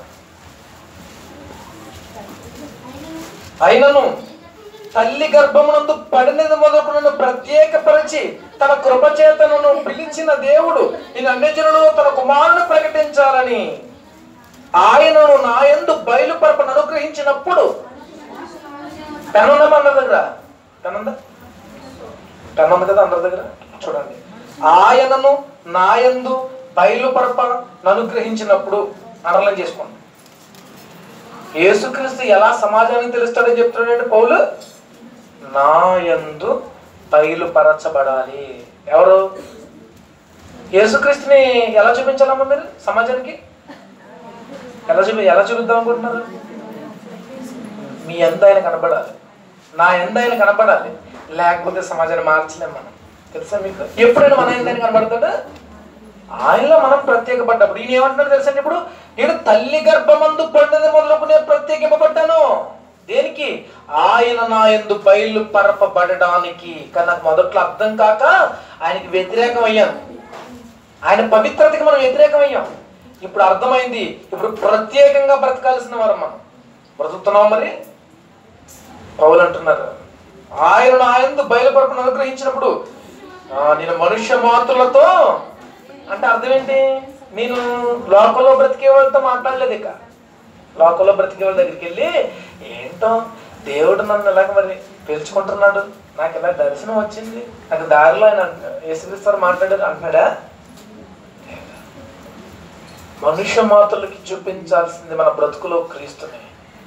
అయినను తల్లి గర్భమునందు పడినది మొదలకు నన్ను ప్రత్యేకపరిచి తన కృపచేత నన్ను పిలిచిన దేవుడు నేను అన్యజనులు తన కుమారుని ప్రకటించాలని ఆయనను నా యందు బయలుపరపను అనుగ్రహించినప్పుడు పెనుందమ్మా అందరి దగ్గర పెనుందా పెన్ ఉంది కదా అందరి దగ్గర చూడండి ఆయనను నాయందు బయలుపరప అనుగ్రహించినప్పుడు అనర్లం చేసుకోండి యేసుక్రీస్తు ఎలా సమాజానికి తెలుస్తాడని చెప్తున్నాడంటే పౌలు నాయందు బయలుపరచబడాలి ఎవరు యేసుక్రీస్తుని ఎలా చూపించాలమ్మా మీరు సమాజానికి ఎలా చూపి ఎలా చూపిద్దాం అనుకుంటున్నారు మీ ఎంత ఆయన కనపడాలి నా ఎంత ఆయన కనపడాలి లేకపోతే సమాజాన్ని మార్చలేం మనం తెలుసా మీకు ఎప్పుడైనా మన ఎంత ఆయన కనపడతాడు ఆయనలో మనం ప్రత్యేకపడ్డప్పుడు ఈయన ఏమంటున్నాడు తెలుసా ఇప్పుడు నేను తల్లి గర్భమందు పడినది మొదలుకునే ప్రత్యేకింపబడ్డాను దేనికి ఆయన నా ఎందు బయలు పరపబడడానికి కానీ నాకు మొదట్లో అర్థం కాక ఆయనకి వ్యతిరేకం అయ్యాను ఆయన పవిత్రతకి మనం వ్యతిరేకం అయ్యాం ఇప్పుడు అర్థమైంది ఇప్పుడు ప్రత్యేకంగా బ్రతకాల్సిన వారు మనం బ్రతుకుతున్నాం మరి పౌలు అంటున్నారు ఆయన ఆయన బయలుపరపును అనుగ్రహించినప్పుడు ఆ, నేను మనుష్య మాతృలతో అంటే అర్థం ఏంటి నేను లోకంలో బ్రతికే వాళ్ళతో మాట్లాడలేదు ఇక లోకంలో బ్రతికే వాళ్ళ దగ్గరికి వెళ్ళి ఏంటో దేవుడు నన్ను ఎలాగ మరి పిలుచుకుంటున్నాడు నాకు ఇలా దర్శనం వచ్చింది నాకు దారిలో ఆయన యేసుక్రీస్తు మాట్లాడారు అంటున్నాడా మనుష్య మాతృలకి చూపించాల్సింది మన బ్రతుకులో క్రీస్తుని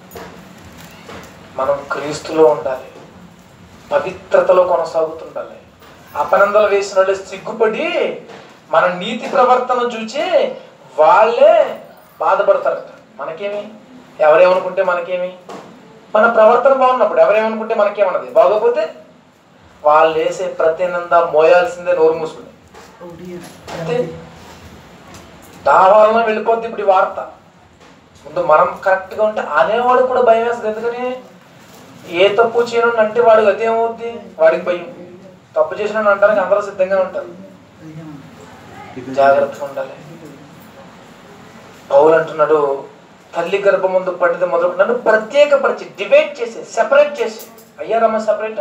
మనం క్రీస్తులో ఉండాలి పవిత్రతలో కొనసాగుతుండాలి అపనందలు వేసిన వాళ్ళు సిగ్గుపడి మన నీతి ప్రవర్తన చూచి వాళ్ళే బాధపడతారట మనకేమి ఎవరేమనుకుంటే మనకేమి మన ప్రవర్తన బాగున్నప్పుడు ఎవరేమనుకుంటే మనకేమన్నది బాగోపోతే వాళ్ళు వేసే ప్రతి నింద మోయాల్సిందే నోరు మూసుకుని అంతే దావాలన వెళ్ళిపోద్ది ఇప్పుడు ఈ వార్త ముందు మనం కరెక్ట్గా ఉంటే అనేవాడు కూడా భయం వేస్తుంది ఎందుకని ఏ తప్పు చేయను అంటే వాడు గతి ఏమవుద్ది వాడికి భయం తప్పు చేసిన అంటానికి అందరూ సిద్ధంగా ఉంటారు జాగ్రత్తగా ఉండాలి పౌలు అంటున్నాడు తల్లి గర్భం ముందు పడితే మొదలు నన్ను ప్రత్యేకపరిచి డిబేట్ చేసి సెపరేట్ చేసి అయ్యారమ్మ సెపరేట్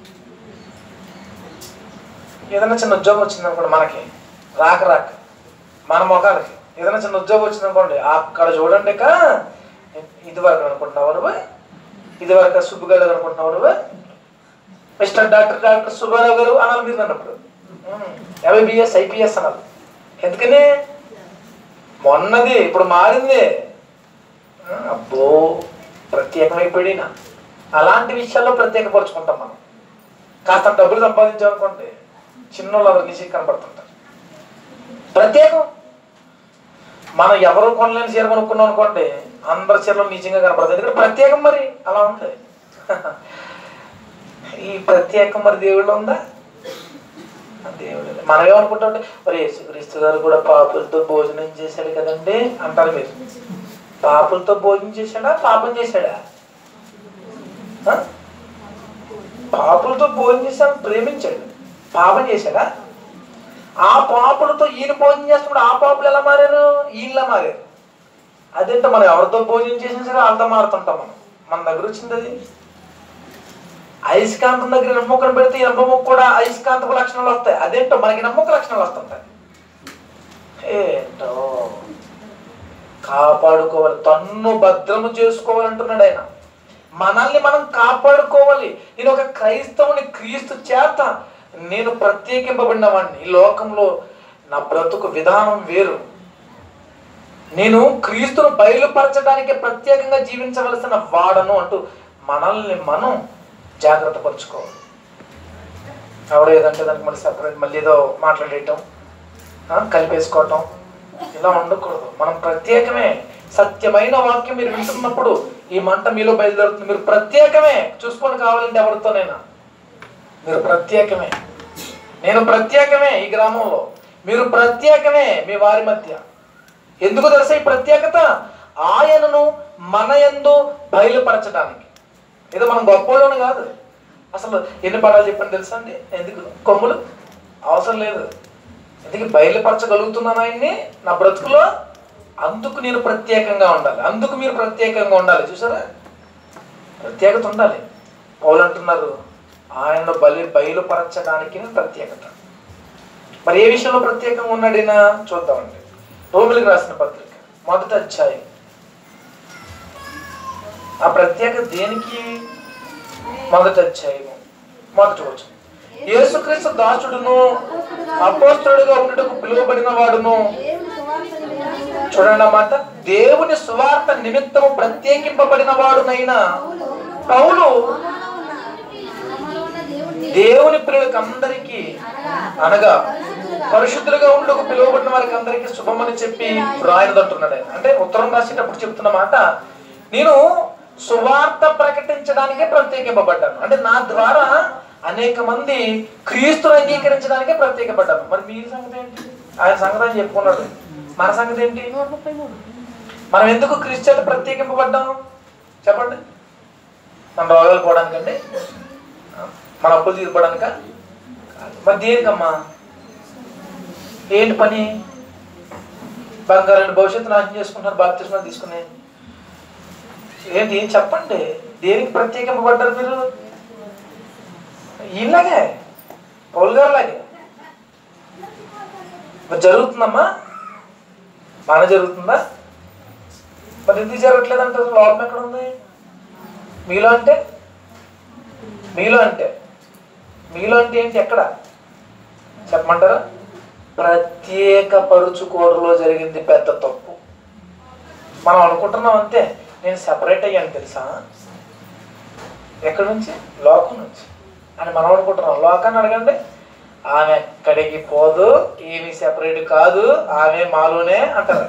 ఏదైనా చిన్న ఉద్యోగం వచ్చింది అనుకోండి మనకి రాక రాక మన మొఖాలకి ఏదైనా చిన్న ఉద్యోగం వచ్చింది అనుకోండి అక్కడ చూడండి ఇక ఇది వరకు అనుకుంటున్నావు నువ్వు ఇది వరకు సుబ్బుగారు అనుకుంటున్నావు నువ్వు మిస్టర్ డాక్టర్ డాక్టర్ సుబ్బారావు గారు అనాలి మీరు అన్నప్పుడు ఎంబీబీఎస్ ఐపీఎస్ అనాలి ఎందుకని మొన్నది ఇప్పుడు మారింది ఆ, అబ్బో ప్రత్యేకమైపోయినా అలాంటి విషయాల్లో ప్రత్యేకపరుచుకుంటాం మనం కాస్త డబ్బులు సంపాదించామనుకోండి చిన్న వాళ్ళు నిశ్చయం కనపడుతుంటారు ప్రత్యేకం మనం ఎవరు కొనలేని చీర కొనుక్కున్నాం అనుకోండి అందరి చీరలు నిజంగా కనపడుతుంది ఎందుకంటే ప్రత్యేకం మరి అలా ఉంది ఈ ప్రత్యేకం మరి దేవుళ్ళు ఉందా దేవుడు మనం ఏమనుకుంటాం మరి యేసుక్రీస్తు గారు కూడా పాపులతో భోజనం చేశాడు కదండి అంటారు మీరు పాపులతో భోజనం చేశాడా పాపం చేశాడా ఆ? పాపులతో భోజనం చేశాడు ప్రేమించాడు పాపం చేశాడా ఆ పాపులతో ఈయన భోజనం చేస్తున్నప్పుడు ఆ పాపులు ఎలా మారారు ఈయన మారారు అదేంటో మనం ఎవరితో భోజనం చేసినా సరే వాళ్ళతో మారుతుంటాం మనం మన దగ్గర వచ్చింది అది అయస్కాంతం దగ్గర నమ్మకం పెడితే ఈ నమ్మకం కూడా అయస్కాంతపు లక్షణాలు వస్తాయి అదేంటో మనకి నమ్మక లక్షణాలు వస్తుంటాయి ఏంటో కాపాడుకోవాలి తన్ను భద్రము చేసుకోవాలంటున్నాడు ఆయన మనల్ని మనం కాపాడుకోవాలి నేను ఒక క్రైస్తవుని క్రీస్తు చేత నేను ప్రత్యేకింపబడిన వాడిని ఈ లోకంలో నా బ్రతుకు విధానం వేరు నేను క్రీస్తును బయలుపరచడానికి ప్రత్యేకంగా జీవించవలసిన వాడను అంటూ మనల్ని మనం జాగ్రత్త పరుచుకోవాలి ఎవడో ఏదంటే దానికి మళ్ళీ సపరేట్ మళ్ళీ ఏదో మాట్లాడేయటం ఆ, కలిపేసుకోవటం ఇలా ఉండకూడదు మనం ప్రత్యేకమే సత్యమైన వాక్యం మీరు వింటున్నప్పుడు ఈ మంట మీలో బయలుదేరుతుంది మీరు ప్రత్యేకమే చూసుకొని కావాలంటే ఎవరితోనైనా మీరు ప్రత్యేకమే నేను ప్రత్యేకమే ఈ గ్రామంలో మీరు ప్రత్యేకమే మీ వారి మధ్య ఎందుకు తెలుసా ఈ ప్రత్యేకత ఆయనను మన యందు బయలుపరచడానికి ఏదో మనం గొప్పోళ్ళని కాదు అసలు ఎన్ని పదాలు చెప్పాను తెలుసా అండి ఎందుకు కొమ్ములు అవసరం లేదు ఎందుకు బయలుపరచగలుగుతున్నాను ఆయన్ని నా బ్రతుకులో అందుకు నేను ప్రత్యేకంగా ఉండాలి అందుకు మీరు ప్రత్యేకంగా ఉండాలి చూసారా ప్రత్యేకత ఉండాలి పౌలు అంటున్నారు ఆయన బలి బయలుపరచడానికి ప్రత్యేకత మరి ఏ విషయంలో ప్రత్యేకంగా ఉన్నాడినా చూద్దామండి రోమిలికి రాసిన పత్రిక మొదటి అధ్యాయం ఆ ప్రత్యేకత దేనికి మొదటి అధ్యాయము మొదటివచ్చు యేసుక్రీస్తు దాసుడును అపోస్తుడుగా ఉండటకు పిలువబడిన వాడును దేవుని సువార్త నిమిత్తముగా చూడండి అన్నమాట దేవుని సువార్త నిమిత్తము ప్రత్యేకింపబడిన వాడునైనా పౌలు నామములో ఉన్న దేవుని దేవుని ప్రియులకు అందరికీ అనగా పరిశుద్ధులుగా ఉండకు పిలువబడిన వారికి అందరికీ శుభమని చెప్పి రాయనదంటున్నాడు ఆయన అంటే ఉత్తరం రాసేటప్పుడు చెప్తున్న మాట నేను సువార్త ప్రకటించడానికే ప్రత్యేకింపబడ్డాను అంటే నా ద్వారా అనేక మంది క్రీస్తుని అంగీకరించడానికే ప్రత్యేకపడ్డాను మరి మీ సంగతి ఏంటి ఆయన సంగతి అని చెప్పుకున్నాడు మన సంగతి ఏంటి నూట ముప్పై మూడు మనం ఎందుకు క్రిస్టియన్ ప్రత్యేకింపబడ్డాం చెప్పండి మన రోగాలు పోవడానికండి మన అప్పులు తీర్పడానిక మరి దేనికమ్మా ఏంటి పని బంగారు భవిష్యత్తు నాశనం చేసుకుంటున్నారు బాప్తిస్మా తీసుకుని ఏంటి ఏం చెప్పండి దేనికి ప్రత్యేకింపబడ్డారు మీరు ఇలాగే పౌల్ గారు లాగే మరి జరుగుతుందమ్మా బాగా జరుగుతుందా మరి ఎందుకు జరగట్లేదంటే లోపం ఎక్కడ ఉంది మీలో అంటే మీలో అంటే మీలో అంటే ఏంటి ఎక్కడ చెప్పమంటారా ప్రత్యేక పరుచుకోవడంలో జరిగింది పెద్ద తప్పు మనం అనుకుంటున్నాం అంతే నేను సెపరేట్ అయ్యాను తెలుసా ఎక్కడి నుంచి లోకం నుంచి అని మనం అనుకుంటున్నాం లోకాన్ని అడగండి ఆమె ఎక్కడికి పోదు ఏమి సెపరేట్ కాదు ఆమె మాలోనే అంటారు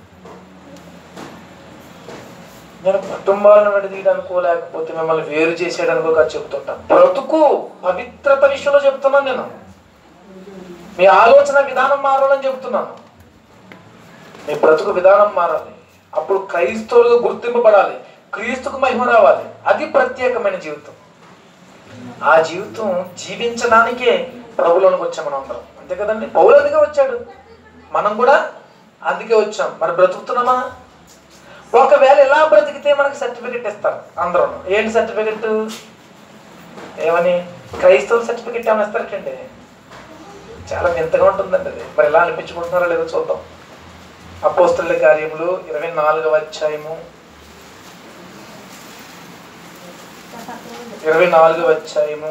నేను కుటుంబాలను విడదీయడానికో లేకపోతే మిమ్మల్ని వేరు చేసేయడానికో కాదు చెప్తుంటాను బ్రతుకు పవిత్రత విషయంలో చెప్తున్నాను నేను మీ ఆలోచన విధానం మారాలని చెప్తున్నాను మీ బ్రతుకు విధానం మారాలి అప్పుడు క్రైస్తవులుగా గుర్తింపబడాలి క్రీస్తుకు మహిమ రావాలి అది ప్రత్యేకమైన జీవితం ఆ జీవితం జీవించడానికే ప్రభులోనికి వచ్చాం మనం అందరం అంతే కదండి పౌలు అందుకే వచ్చాడు మనం కూడా అందుకే వచ్చాం మరి బ్రతుకుతున్నామా ఒకవేళ ఎలా బ్రతికితే మనకి సర్టిఫికెట్ ఇస్తారు అందరూ ఏంటి సర్టిఫికెట్ ఏమని క్రైస్తవుల సర్టిఫికెట్ ఏమైనా ఇస్తారటండి చాలా వింతగా ఉంటుందండి అది మరి ఎలా అనిపించుకుంటున్నారో లేదో చూద్దాం అపోస్తుల కార్యములు ఇరవై నాలుగవ అధ్యాయము ఇరవై నాలుగవ అధ్యాయము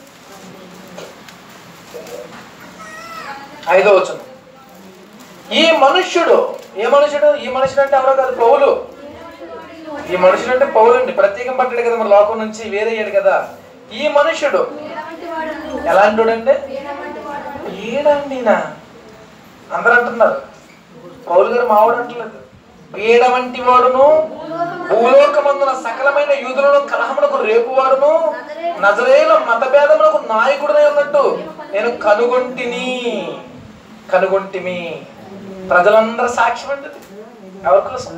ఐదో వచనం ఈ మనుష్యుడు ఏ మనుషుడు ఈ మనుషుడు అంటే ఎవరో కాదు పౌలు ఈ మనుషుడు అంటే పౌలు అండి ప్రత్యేకం పట్టాడు కదా మన లోకం నుంచి వేరయ్యాడు కదా ఈ మనుష్యుడు ఎలాంటి వాడు ఎలాంటి అంటే ఎలాంటి వాడు పీడండి నా అందరూ అంటున్నారు పౌలు గారు మావాడు అంటలేదు పీడ వంటి వాడును భూలోకమందున సకలమైన యూదులను కలహములకు రేపువాడును నజరేల మతభేదములకు నాయకుడనే ఉన్నట్టు నేను కనుగొంటిని కనుగొంటిమి ప్రజలందరూ సాక్ష్యం అంటే ఎవరి కోసం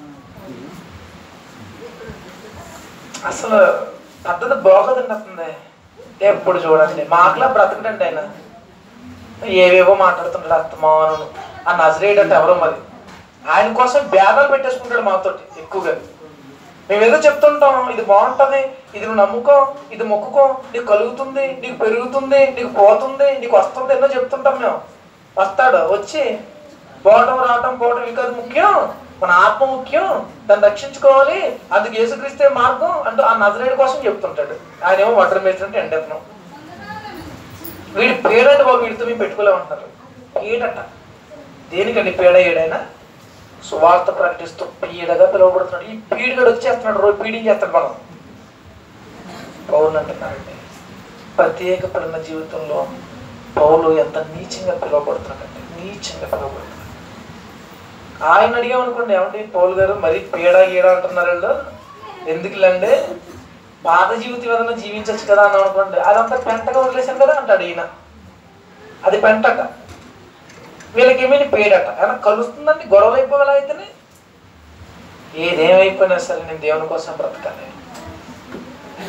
అసలు పద్ధతి బాగోదండి అతనిది ఎప్పుడు చూడండి మాటలా బ్రతకడండి ఆయన ఏవేవో మాట్లాడుతుంటాడు అత్తమాను ఆ నజరేయుడు అంటే ఎవరో మరి ఆయన కోసం భేదాలు పెట్టేసుకుంటాడు మాతోటి ఎక్కువగా మేము ఏదో చెప్తుంటాం ఇది బాగుంటది ఇది నువ్వు నమ్ముకో ఇది మొక్కుకో నీకు కలుగుతుంది నీకు పెరుగుతుంది నీకు పోతుంది నీకు వస్తుంది ఎన్నో చెప్తుంటాం మేము వస్తాడు వచ్చి పోవటం రావటం పోవటం ఇవి కాదు ముఖ్యం మన ఆత్మ ముఖ్యం దాన్ని రక్షించుకోవాలి అందుకు యేసుక్రీస్తే మార్గం అంటూ ఆ నజరేయుడి కోసం చెప్తుంటాడు ఆయన ఏమో వడ్ర మేసినట్టు ఎండెత్తనం వీడి పేడంటే బాబు వీడితో మేము పెట్టుకోలేమంటారు పీడట దేనికండి పీడ ఏడైనా సువార్త ప్రకటిస్తూ పీడగా పిలువబడుతున్నాడు ఈ పీడిగడు వచ్చేస్తున్నాడు రోజు పీడింగ్ చేస్తాడు మనం పౌరులు అంటున్నారండి ప్రత్యేకపడిన జీవితంలో పౌలు ఎంత నీచంగా పిలువబడుతున్నాడంటే నీచంగా పిలువబడుతున్నాడు ఆయన అడిగామనుకోండి ఏమండి పౌలు గారు మరి పీడ గీడ అంటున్నారు వీళ్ళు ఎందుకులండి పాత జీవితం ఏదైనా జీవించవచ్చు కదా అని అనుకోండి అదంతా పెంటగా వదిలేశాను కదా అంటాడు ఈయన అది పెంటట వీళ్ళకి ఏమైనా పేడట అయినా కలుస్తుందండి గొడవలు అయిపోగల అయితేనే ఏదేమైపోయినా సరే నేను దేవుని కోసం బ్రతకాలి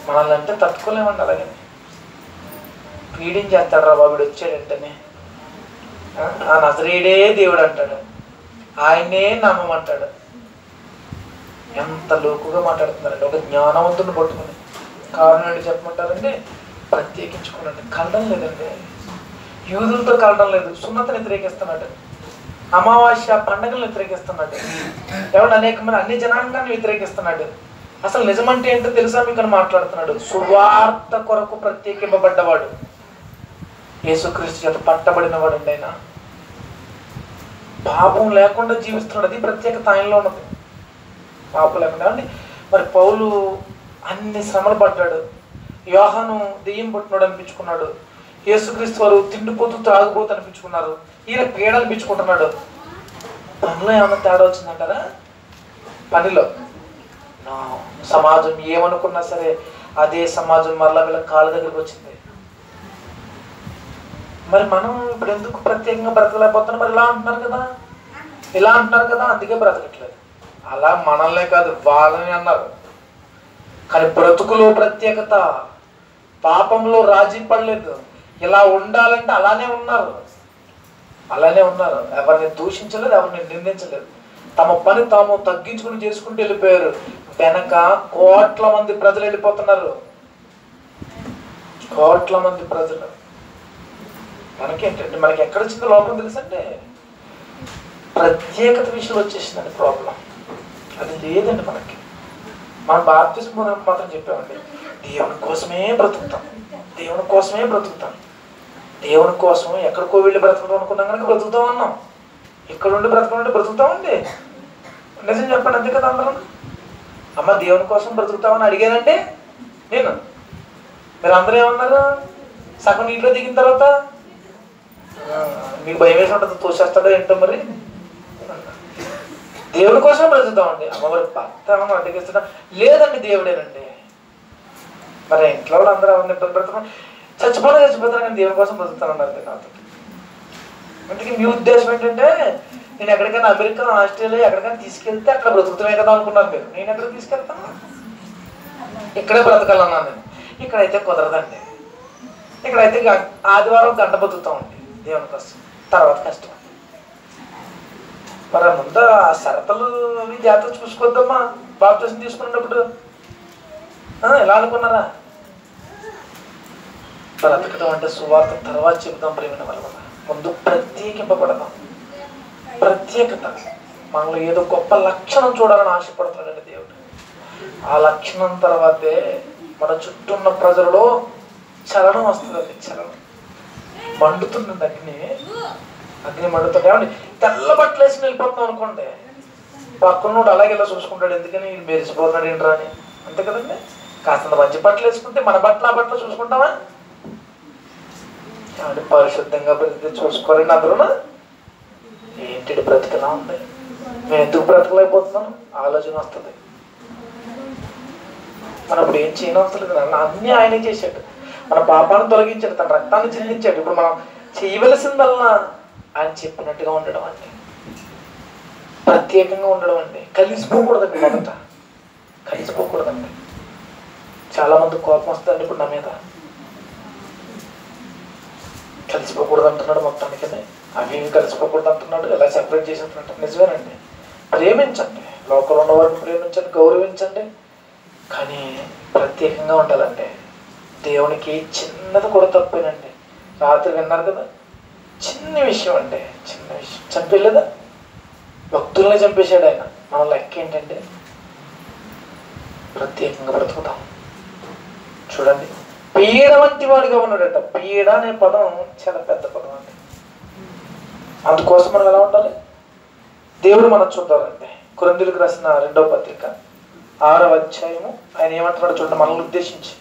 మనల్ని అంటే తట్టుకోలేమండి అలాగని పీడించేస్తాడు రా బాబుడు వచ్చాడంటనే ఆ, ఆ నజరేడే దేవుడు అంటాడు ఆయనే నమ్మమంటాడు ఎంత లోకుగా మాట్లాడుతున్నారండి ఒక జ్ఞానవంతుని పట్టుకుని కారణం ఏంటి చెప్పమంటారండి ప్రత్యేకించుకున్నాడు కలడం లేదండి యూదులతో కలడం లేదు సున్నతను వ్యతిరేకిస్తున్నాడు అమావాస్య పండగలను వ్యతిరేకిస్తున్నాడు ఎవడు అనేకమైన అన్ని జనాంగాన్ని వ్యతిరేకిస్తున్నాడు అసలు నిజమంటే ఏంటో తెలుసా మీకు అని మాట్లాడుతున్నాడు సువార్త కొరకు ప్రత్యేకింపబడ్డవాడు యేసుక్రీస్తు చేత పట్టబడిన వాడు అండి ఆయన పాపం లేకుండా జీవిస్తున్నాడు అది ప్రత్యేకత ఆయనలో ఉన్నది పాపం లేకుండా అండి మరి పౌలు అన్ని శ్రమలు పడ్డాడు యోహాను దెయ్యం పుట్టినాడు అనిపించుకున్నాడు యేసుక్రీస్తు వారు తిండిపోతూ త్రాగుపోతూ అనిపించుకున్నారు ఈయన పీడ అనిపించుకుంటున్నాడు పనిలో ఏమైనా తేడా వచ్చిందంటారా పనిలో No. సమాజం ఏమనుకున్నా సరే అదే సమాజం మరలా వీళ్ళ కాళ్ళ దగ్గరికి వచ్చింది మరి మనం ఇప్పుడు ఎందుకు ప్రత్యేకంగా బ్రతకలేకపోతున్నాం మరి ఇలా అంటున్నారు కదా ఇలా అంటున్నారు కదా అందుకే బ్రతకట్లేదు అలా మనల్నే కాదు వాళ్ళని అన్నారు కానీ బ్రతుకులో ప్రత్యేకత పాపంలో రాజీ పడలేదు ఇలా ఉండాలంటే అలానే ఉన్నారు అలానే ఉన్నారు ఎవరిని దూషించలేదు ఎవరిని నిందించలేదు తమ పని తాము తగ్గించుకుని చేసుకుంటూ వెళ్ళిపోయారు వెనక కోట్ల మంది ప్రజలు వెళ్ళిపోతున్నారు కోట్ల మంది ప్రజలు మనకేంటంటే మనకి ఎక్కడ వచ్చిందో లోపం తెలుసంటే ప్రత్యేకత విషయంలో వచ్చేసిందండి ప్రాబ్లం అది లేదండి మనకి మనం బాప్తిస్మ మాత్రం చెప్పామండి దేవుని కోసమే బ్రతుకుతాం దేవుని కోసమే బ్రతుకుతాం దేవుని కోసం ఎక్కడికో వెళ్ళి బ్రతకడం అనుకున్నాం కనుక బ్రతుకుతాం అన్నాం ఇక్కడ ఉండి బ్రతకడం అంటే బ్రతుకుతామండి నిజం చెప్పండి అంతే కదా అందరం అమ్మ దేవుని కోసం బ్రతుకుతామని అడిగానంటే నేను మీరు అందరూ ఏమన్నారు సగం నీటిలో దిగిన తర్వాత "ఆ, మీకు భయం వేసి ఉంటుంది తోసేస్తాడో ఏంటో మరి దేవుడి కోసం బ్రతుకుతామండి అమ్మ మరి భర్త ఏమన్నా అడ్డగిస్తున్నా లేదండి దేవుడేనండి మరి ఇంట్లో వాళ్ళు అందరూ ఎవరిని ఇబ్బంది పెడతాం చచ్చిపోయినా చచ్చిపోతాను కానీ దేవుని కోసం బ్రతుకుతానన్నారు నాతో అందుకే మీ ఉద్దేశం ఏంటంటే నేను ఎక్కడికైనా అమెరికా ఆస్ట్రేలియా ఎక్కడికైనా తీసుకెళ్తే అక్కడ బ్రతుకుతామే కదా అనుకున్నారు మీరు నేను ఎక్కడ తీసుకెళ్తాను ఇక్కడే బ్రతకాలన్నాను నేను ఇక్కడైతే కుదరదండి ఇక్కడైతే గ- ఆదివారం గంట బతుకుతామండి దేవుని కోసం తర్వాత కష్టం మరి ముందు ఆ షరతులు అవి జాగ్రత్త చూసుకోవద్దమ్మా బాప్తీసం తీసుకున్నప్పుడు ఆ, ఎలా అనుకున్నారా బ్రతకడం అంటే సువార్త తర్వాత చెబుతాం ప్రేమిన వల్ల ముందు ప్రత్యేకింపబడదాం ప్రత్యేకత మనలో ఏదో గొప్ప లక్షణం చూడాలని ఆశపడుతున్నాడండి దేవుడు ఆ లక్షణం తర్వాతే మన చుట్టూ ఉన్న ప్రజలలో చలనం వస్తుంది చలనం మండుతుందండి అగ్ని అగ్ని మండుతుంది ఏమండి తెల్ల బట్టలు వేసి వెళ్ళిపోతున్నాం అనుకోండి పక్కనోడు అలాగే ఇలా చూసుకుంటాడు ఎందుకని వీడు మెరిసిపోతున్నాడు ఏంట్రా అని అంతే కదండి కాస్తంత మంచి బట్టలు వేసుకుంటే మన బట్టలు ఆ బట్టలు చూసుకుంటామా ఏమండి పరిశుద్ధంగా బ్రతికి చూసుకోరండి అందరూ ఏంటి బ్రతికలా ఉంది మేము ఎందుకు బ్రతకలేకపోతున్నాం ఆలోచన వస్తుంది మనం ఇప్పుడు ఏం చేయనవసరం లేదు నాన్న. అన్నీ ఆయనే చేశాడు మన పాపాన్ని తొలగించాడు తన రక్తాన్ని చెల్లించాడు ఇప్పుడు మనం చేయవలసిందల్లా ఆయన చెప్పినట్టుగా ఉండడం అండి ప్రత్యేకంగా ఉండడం అండి కలిసిపోకూడదండి మొదట కలిసిపోకూడదండి చాలా మంది కోపం వస్తుందండి ఇప్పుడు నా మీద కలిసిపోకూడదు అంటున్నాడు మొత్తానికి అవి ఇవి కలిసిపోకూడదు అంటున్నాడు ఇలా సెపరేట్ చేసేస్తున్నట్టు నిజమేనండి ప్రేమించండి లోకల్ ఉన్న వారిని ప్రేమించండి గౌరవించండి కానీ ప్రత్యేకంగా ఉండాలండి దేవునికి చిన్నది కూడా తప్పేనండి రాత్రి విన్నారు కదా చిన్న విషయం అండి చిన్న విషయం చంపేలేదా భక్తుల్ని చంపేశాడు ఆయన మన లెక్క ఏంటంటే ప్రత్యేకంగా బ్రతుకుతాం చూడండి పీడ వంటి వాడిగా ఉన్నాడట పీడ అనే పదం చాలా పెద్ద పదం అండి అందుకోసం మనం ఎలా ఉండాలి దేవుడు మనం చూద్దామండి కురందులకు రాసిన రెండవ పత్రిక ఆరవ అధ్యాయము ఆయన ఏమంటున్నాడు చూడండి మనల్ని ఉద్దేశించి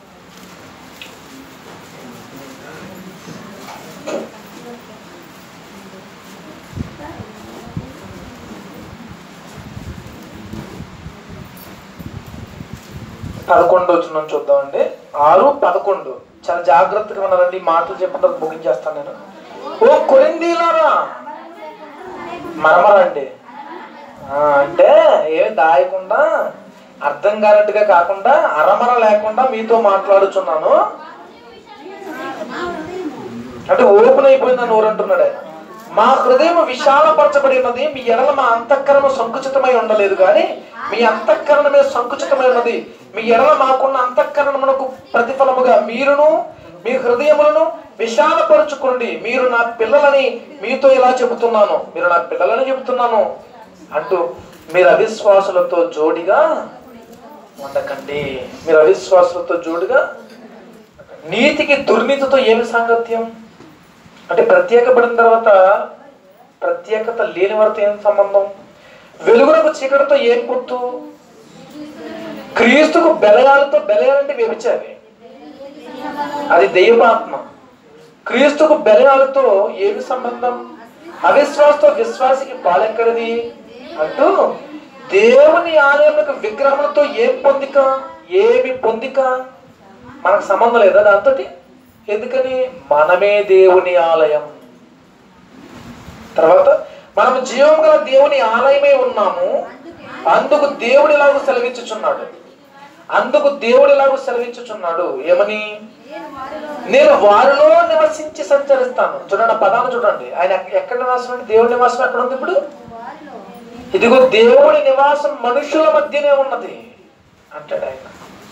పదకొండు వచ్చిన చూద్దామండి ఆరు పదకొండు చాలా జాగ్రత్తగా ఉన్నారండి ఈ మాటలు చెప్పిన ముగించేస్తాను నేను ఓ కొరిందీలారా మరమరండి ఆ, అంటే ఏమి దాయకుండా అర్థం కానట్టుగా కాకుండా అరమర లేకుండా మీతో మాట్లాడుచున్నాను అంటే ఓపెన్ అయిపోయిందని నోరు అంటున్నాడు ఆయన మా హృదయం విశాలపరచబడి ఉన్నది మీ ఎడల మా అంతఃకరణ సంకుచితమై ఉండలేదు కానీ మీ అంతఃకరణమే సంకుచితమై ఉన్నది మీ ఎడల మాకున్న అంతఃకరణమునకు ప్రతిఫలముగా మీరును మీ హృదయములను విశాలపరుచుకోండి మీరు నా పిల్లలని మీతో ఇలా చెబుతున్నాను మీరు నా పిల్లలని చెబుతున్నాను అంటూ మీరు అవిశ్వాసులతో జోడిగా ఉండకండి మీరు అవిశ్వాసులతో జోడిగా నీతికి దుర్నీతితో ఏమి సాంగత్యం అంటే ప్రత్యేకపడిన తర్వాత ప్రత్యేకత లేని వారితో ఏం సంబంధం వెలుగునకు చీకటితో ఏం పొత్తు క్రీస్తుకు బెలయాలతో బెలయాలంటే వ్యభిచారి అది దైవాత్మ క్రీస్తుకు బెలయాలతో ఏమి సంబంధం అవిశ్వాసతో విశ్వాసికి పాలెక్కడిది అంటూ దేవుని ఆలయములకు విగ్రహములతో ఏం పొందిక ఏమి పొందిక మనకు సంబంధం లేదా దాంతో ఎందుకని మనమే దేవుని ఆలయం తర్వాత మనము జీవం గల దేవుని ఆలయమై ఉన్నాము అందుకు దేవుడు ఇలాగూ సెలవిచ్చుచున్నాడు అందుకు దేవుడు ఇలాగూ సెలవిచ్చుచున్నాడు ఏమని నేను వారిలో నివసించి సంచరిస్తాను చూడండి ఆ పదాలు చూడండి ఆయన ఎక్క- ఎక్కడ నివాసం అంటే దేవుడి నివాసం ఎక్కడ ఉంది ఇప్పుడు ఇదిగో దేవుడి నివాసం మనుషుల మధ్యనే ఉన్నది అంటాడు ఆయన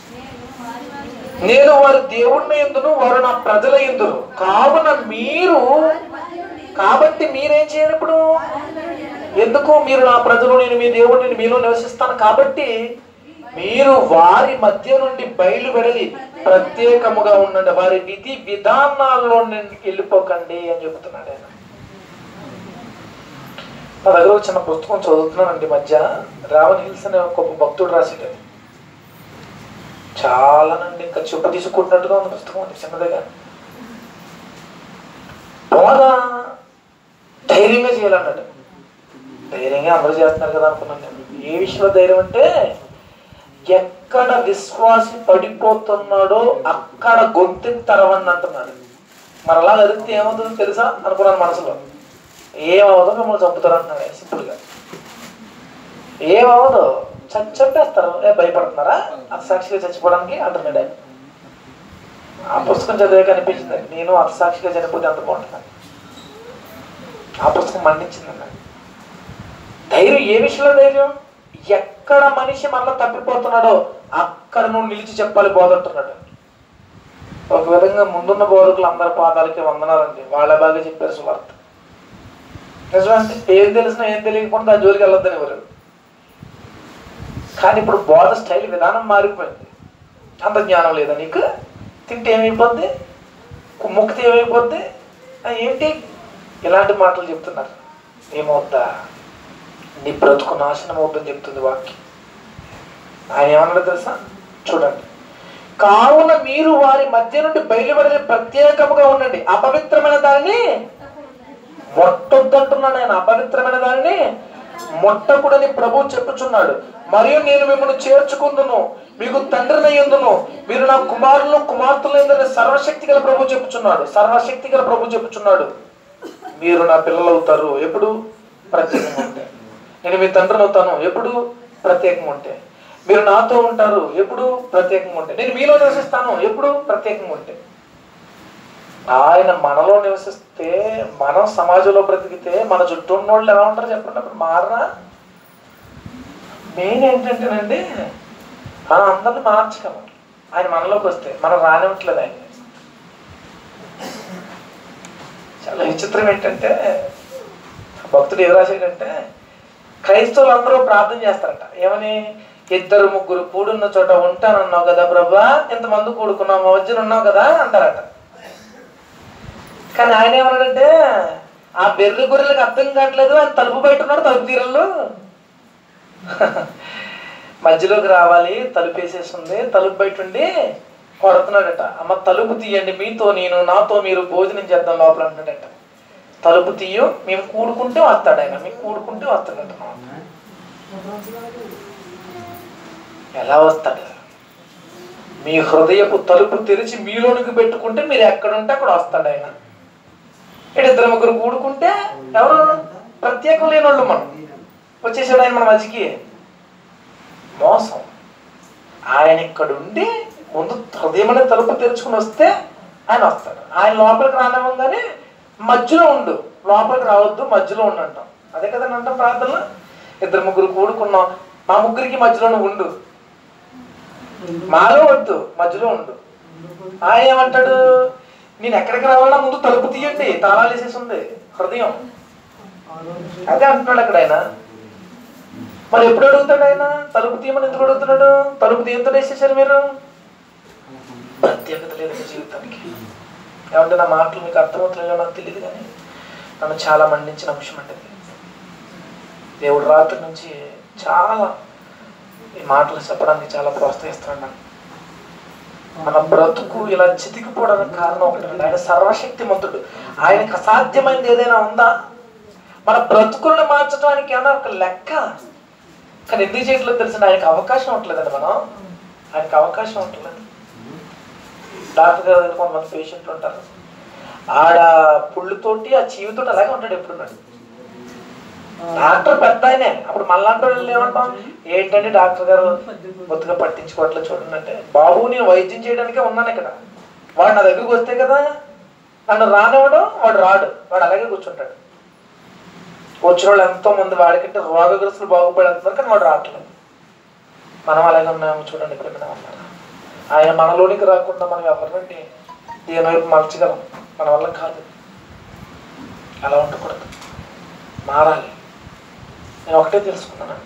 నేను వారి దేవుడిని ఎందును వారు నా ప్రజల ఎందును కావున మీరు కాబట్టి మీరేం చేయాలి ఇప్పుడు ఎందుకు మీరు నా ప్రజలు నేను మీ దేవుడిని నేను మీలో నివసిస్తాను కాబట్టి మీరు వారి మధ్య నుండి బయలువెడలి ప్రత్యేకముగా ఉండండి వారి విధి విధానాల్లో నుండి వెళ్ళిపోకండి అని చెబుతున్నాడు ఆయన నా దగ్గర ఒక చిన్న పుస్తకం చదువుతున్నానండి ఈ మధ్య రావణ్ హిల్స్ అనే ఒక గొప్ప భక్తుడు రాసేటది చాలా నండి ఇంకా చెప్పు తీసుకుంటున్నట్టుగా ఉంది పుస్తకం అది చిన్నదిగా బోధ ధైర్యంగా చేయాలన్నాడు ధైర్యంగా అందరూ చేస్తున్నారు కదా అనుకున్నాను నేను ఏ విషయంలో ధైర్యం అంటే ఎక్కడ విశ్వాసి పడిపోతున్నాడో అక్కడ గొంతుని తరవండి అంటున్నాడు మరి అలా జరిగితే ఏమవుతుందో తెలుసా అనుకున్నాను మనసులో ఏమవుదో మిమ్మల్ని చంపుతారు అంటున్నాడు సింపుల్గా ఏమవదు చ- చంపేస్తారు ఏ భయపడుతున్నారా అతసాక్షిగా చచ్చిపోవడానికి అంటున్నాడు ఆయన ఆ పుస్తకం చదివే కనిపించింది నేను అతసాక్షిగా చనిపోతే అంత బాగుంటుంది ఆ పుస్తకం మండించింది నాకు ధైర్యం ఏ విషయంలో ధైర్యం ఎక్కడ మనిషి మళ్ళీ తప్పిపోతున్నాడో అక్కడ నువ్వు నిలిచి చెప్పాలి బోధంటున్నాడు ఒక విధంగా ముందున్న బోధకులు అందరి పాదాలకి వందనాలండి వాళ్ళ బాగా చెప్పారు సువార్త నిజమంటే ఏం తెలిసినా ఏం తెలియకుండా దాని జోలికి వెళ్ళొద్దని ఎవరు కానీ ఇప్పుడు బోధ స్టైల్ విధానం మారిపోయింది అంత జ్ఞానం లేదా నీకు తింటే ఏమైపోద్ది ముక్కితే ఏమైపోద్ది ఆ, ఏంటి ఇలాంటి మాటలు చెప్తున్నారు ఏమవుద్దా నీ బ్రతుకు నాశనం అవుతుందని చెప్తుంది వాక్యం ఆయన ఏమన్నాడు తెలుసా చూడండి కావున మీరు వారి మధ్య నుండి బయలువెడలి ప్రత్యేకముగా ఉండండి అపవిత్రమైన దానిని మొట్టొద్దంటున్నాడు ఆయన అపవిత్రమైన దానిని మొట్టకుడని ప్రభు చెప్పుచున్నాడు మరియు నేను మిమ్మల్ని చేర్చుకుందును మీకు తండ్రిని ఎందును మీరు నా కుమారులను కుమార్తెలు ఎందుని సర్వశక్తి గల ప్రభు చెప్పుచున్నాడు సర్వశక్తి గల ప్రభు చెప్పుచున్నాడు మీరు నా పిల్లలు అవుతారు ఎప్పుడు ప్రత్యేకంగా ఉంటే నేను మీ తండ్రిని అవుతాను ఎప్పుడు ప్రత్యేకంగా ఉంటే మీరు నాతో ఉంటారు ఎప్పుడు ప్రత్యేకంగా ఉంటే నేను మీలో నివసిస్తాను ఎప్పుడు ప్రత్యేకంగా ఉంటే ఆయన మనలో నివసిస్తే మనం సమాజంలో బ్రతికితే మన చుట్టూ ఉన్న వాళ్ళు ఎలా ఉంటారు చెప్పండి అప్పుడు మారరా మెయిన్ ఏంటంటేనండి మనం అందరిని మార్చగలం ఆయన మనలోకి వస్తే మనం రానివ్వట్లేదు ఆయన చాలా విచిత్రం ఏంటంటే భక్తుడు ఏం రాశాడంటే క్రైస్తవులు అందరూ ప్రార్థన చేస్తారట ఏమని ఇద్దరు ముగ్గురు కూడున్న చోట ఉంటానన్నావు కదా ప్రభా ఇంతమంది కూడుకున్నావు మా మధ్యన ఉన్నావు కదా అంటారట కానీ ఆయన ఏమన్నాడంటే ఆ బెర్రి గొర్రెలకు అర్థం కావట్లేదు ఆయన తలుపు బయట ఉన్నాడు తలుపు తీరల్లో మధ్యలోకి రావాలి తలుపు వేసేస్తుంది తలుపు బయట ఉండి కొడుతున్నాడట అమ్మ తలుపు తీయండి మీతో నేను నాతో మీరు భోజనం చేద్దాం లోపల అంటాడట తలుపు తీయు మేము కూడుకుంటే వస్తాడు ఆయన మేము కూడుకుంటే వస్తాడట ఎలా వస్తాడు మీ హృదయపు తలుపు తెరిచి మీలోనికి పెట్టుకుంటే మీరు ఎక్కడుంటే అక్కడ వస్తాడు ఆయన ఇక్కడ ఇద్దరు ముగ్గురు కూడుకుంటే ఎవరు ప్రత్యేకం లేని వాళ్ళు మనం వచ్చేసాడు ఆయన మన మధ్యకి మోసం ఆయన ఇక్కడ ఉండి ముందు హృదయం అనే తలుపు తెరుచుకుని వస్తే ఆయన వస్తాడు ఆయన లోపలికి రానివ్వగానే మధ్యలో ఉండు లోపలికి రావద్దు మధ్యలో ఉండు అంటాం అదే కదా అంటాం ప్రార్థనలో ఇద్దరు ముగ్గురు కూడుకున్నాం మా ముగ్గురికి మధ్యలోనే ఉండు మాలో వద్దు మధ్యలో ఉండు ఆయన ఏమంటాడు నేను ఎక్కడికి రావాలన్నా ముందు తలుపు తీయండి తాళాలు వేసేసి ఉంది హృదయం అదే అంటున్నాడు అక్కడ ఆయన మరి ఎప్పుడు అడుగుతాడు ఆయన తలుపు తీయమని ఎందుకు అడుగుతున్నాడు తలుపు తీయంతో వేసేసారు మీరు ప్రత్యేకత లేదు మీ జీవితానికి ఏమంటే నా మాటలు మీకు అర్థమవుతున్నాయో నాకు తెలియదు కానీ నన్ను చాలా మండించిన అంశం అంటే ఇది. దేవుడు రాత్రి నుంచి చాలా ఈ మాటలు చెప్పడానికి చాలా ప్రోత్సహిస్తున్నాడు నన్ను మన బ్రతుకు ఇలా చితికిపోవడానికి కారణం ఒకటి ఉంది. ఆయన సర్వశక్తిమంతుడు ఆయనకు అసాధ్యమైనది ఏదైనా ఉందా మన బ్రతుకులను మార్చడానికి ఏమన్నా ఒక లెక్క కానీ ఎందుకు చేయట్లేదు తెలిసిన ఆయనకు అవకాశం ఉంటలేదండి మనం ఆయనకు అవకాశం ఉంటలేదు డాక్టర్ గారి దగ్గర కొంతమంది పేషెంట్లు ఉంటారు ఆడ పుళ్ళుతోటి ఆ చీవితోటి అలాగే ఉంటాడు ఎప్పుడు డాక్టర్ పెద్ద ఆయనే అప్పుడు మళ్ళాంటి వాళ్ళు ఏమంటాం ఏంటంటే డాక్టర్ గారు బొత్తుగా పట్టించుకోవట్లేదు చూడండి అంటే బాబు నేను వైద్యం చేయడానికే ఉన్నాను ఇక్కడ వాడు నా దగ్గరికి వస్తే కదా నన్ను రానివ్వడం వాడు రాడు వాడు అలాగే కూర్చుంటాడు వచ్చిన వాళ్ళు ఎంతో మంది వాడికంటే రోగగ్రస్తులు బాగుపడేస్తున్నారు కానీ వాడు రావట్లేదు మనం అలాగే ఉన్నాము చూడండి ఇక్కడ ఏమైనా ఉన్నారా ఆయన మనలోనికి రాకుండా మనం ఎవరినండి దేని వైపు మలచగలం మన వల్ల కాదు అలా ఉండకూడదు మారాలి నేను ఒకటే తెలుసుకున్నానంటే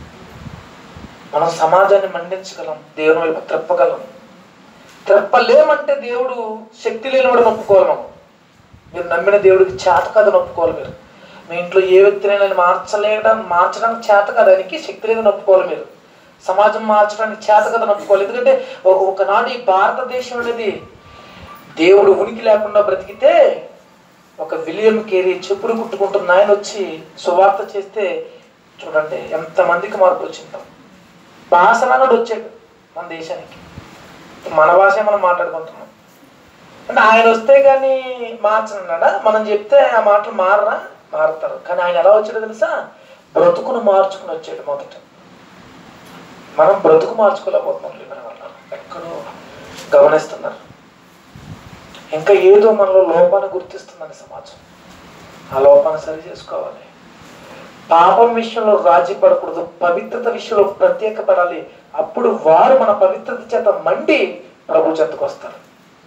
మనం సమాజాన్ని మండించగలం దేవుని వైపు త్రెప్పగలం త్రెప్పలేమంటే దేవుడు శక్తి లేనివాడు నొప్పుకోవాలి మనం మీరు నమ్మిన దేవుడికి చేత కాదు నొప్పుకోవాలి మీరు మీ ఇంట్లో ఏ వ్యక్తినైనా మార్చలేయడం మార్చడానికి చేత కాదు ఆయనకి శక్తి లేదని నొప్పుకోవాలి మీరు సమాజం మార్చడానికి చేత కదా నొప్పుకోవాలి ఎందుకంటే ఒక- ఒకనాడు ఈ భారతదేశం అనేది దేవుడు ఉనికి లేకుండా బ్రతికితే ఒక విలియం కేరీ చెప్పులు కుట్టుకుంటున్న ఆయన వచ్చి సువార్త చేస్తే చూడండి ఎంతమందికి మార్పు వచ్చింటాం భాష అన్నాడు వచ్చాడు మన దేశానికి మన భాష మనం మాట్లాడుకుంటున్నాం అంటే ఆయన వస్తే కానీ మార్చనన్నాడా మనం చెప్తే ఆ మాటలు మారరా మారుతారు కానీ ఆయన ఎలా వచ్చాడో తెలుసా బ్రతుకును మార్చుకుని వచ్చాడు మొదట మనం బ్రతుకు మార్చుకోలేకపోతున్నాం లివర్ వల్ల ఎక్కడో గమనిస్తున్నారు ఇంకా ఏదో మనలో లోపాన్ని గుర్తిస్తుందని సమాజం ఆ లోపాన్ని సరి చేసుకోవాలి పాపం విషయంలో రాజీ పడకూడదు పవిత్రత విషయంలో ప్రత్యేక పడాలి అప్పుడు వారు మన పవిత్రత చేత మండి ప్రభు చెంతకు వస్తారు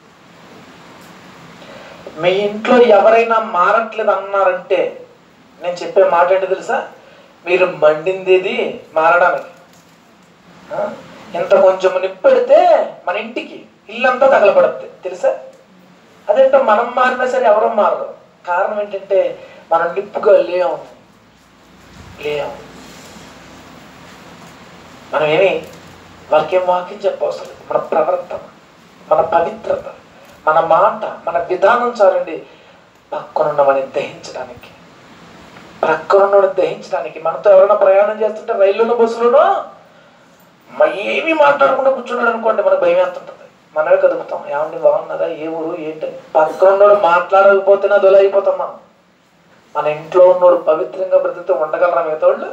మీ ఇంట్లో ఎవరైనా మారట్లేదు అన్నారంటే నేను చెప్పే మాట ఏంటో తెలుసా మీరు మండిందేది మారడానికి ఆ? ఇంత కొంచెం నిప్పెడితే మన ఇంటికి ఇల్లంతా తగలబడుద్ది తెలుసా అదేంటో మనం మారినా సరే ఎవరో మారరు కారణం ఏంటంటే మనం నిప్పుగా లేం లేం మనం ఏమి వాక్యం వాక్యం చెప్పవసరం లేదు. మన ప్రవర్తన మన పవిత్రత మన మాట మన విధానం చాలండి పక్కనున్నవని దహించడానికి ప్రక్కనున్నవాడిని దహించడానికి మనతో ఎవరైనా ప్రయాణం చేస్తుంటే రైల్లోనో బస్సులోనో మ- ఏమీ మాట్లాడకుండా కూర్చున్నాడు అనుకోండి మనకు భయం ఎంత ఉంటుంది మనమే కదుపుతాం ఏమండి బాగున్నారా ఏ ఊరు ఏంటి పక్కన ఉన్నోడు మాట్లాడకపోతేనే దొల అయిపోతాం మనం మన ఇంట్లో ఉన్నోడు పవిత్రంగా బ్రతికితే ఉండగలరా మిగతా వాళ్ళు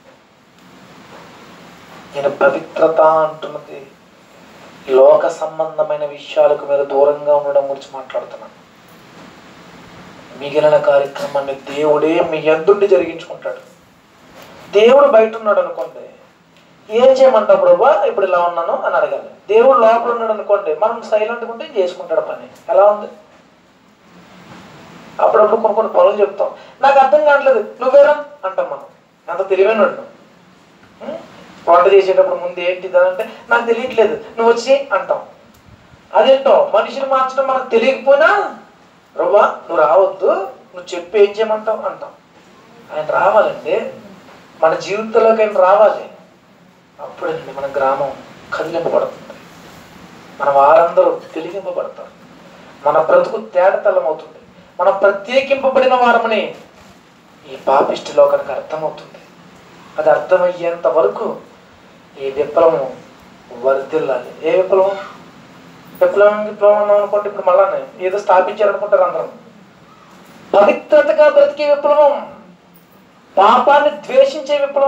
నేను పవిత్రత అంటున్నది లోక సంబంధమైన విషయాలకు మీరు దూరంగా ఉండడం గురించి మాట్లాడుతున్నాను మిగిలిన కార్యక్రమాన్ని దేవుడే మీ ఎద్దుండి జరిగించుకుంటాడు దేవుడు బయట ఉన్నాడు అనుకోండి ఏం చేయమంటావు ప్రభా ఇప్పుడు ఇలా ఉన్నాను అని అడగాలి దేవుడు లోపల ఉన్నాడు అనుకోండి మనం సైలెంట్గా ఉంటే చేసుకుంటాడు పని ఎలా ఉంది అప్పుడప్పుడు కొన్ని కొన్ని పనులు చెప్తాం నాకు అర్థం కావట్లేదు నువ్వేరా అంటాం మనం అంత తెలివైన వాడు నువ్వు. ఉం? వంట చేసేటప్పుడు ముందు ఏంటి అంటే నాకు తెలియట్లేదు నువ్వు వచ్చి అంటాం అదేంటో మనిషిని మార్చడం మనకు తెలియకపోయినా ప్రభా నువ్వు రావద్దు నువ్వు చెప్పి ఏం చేయమంటావు అంటాం ఆయన రావాలండి మన జీవితంలోకి ఆయన రావాలి అప్పుడండి మన గ్రామం కదిలింపబడుతుంది మన వారందరూ తెలిగింపబడతారు మన బ్రతుకు తేడతలం అవుతుంది మనం ప్రత్యేకింపబడిన వారమని ఈ పాపిష్టి లోకానికి అర్థమవుతుంది అది అర్థమయ్యేంత వరకు ఈ విప్లవం వర్ధిల్లాలి ఏ విప్లవం విప్లవం విప్లవం అన్నాం అనుకోండి ఇప్పుడు మళ్ళానే ఏదో స్థాపించారు అనుకుంటారు అందరం పవిత్రతగా బ్రతికే విప్లవం పాపాన్ని ద్వేషించే విప్లవం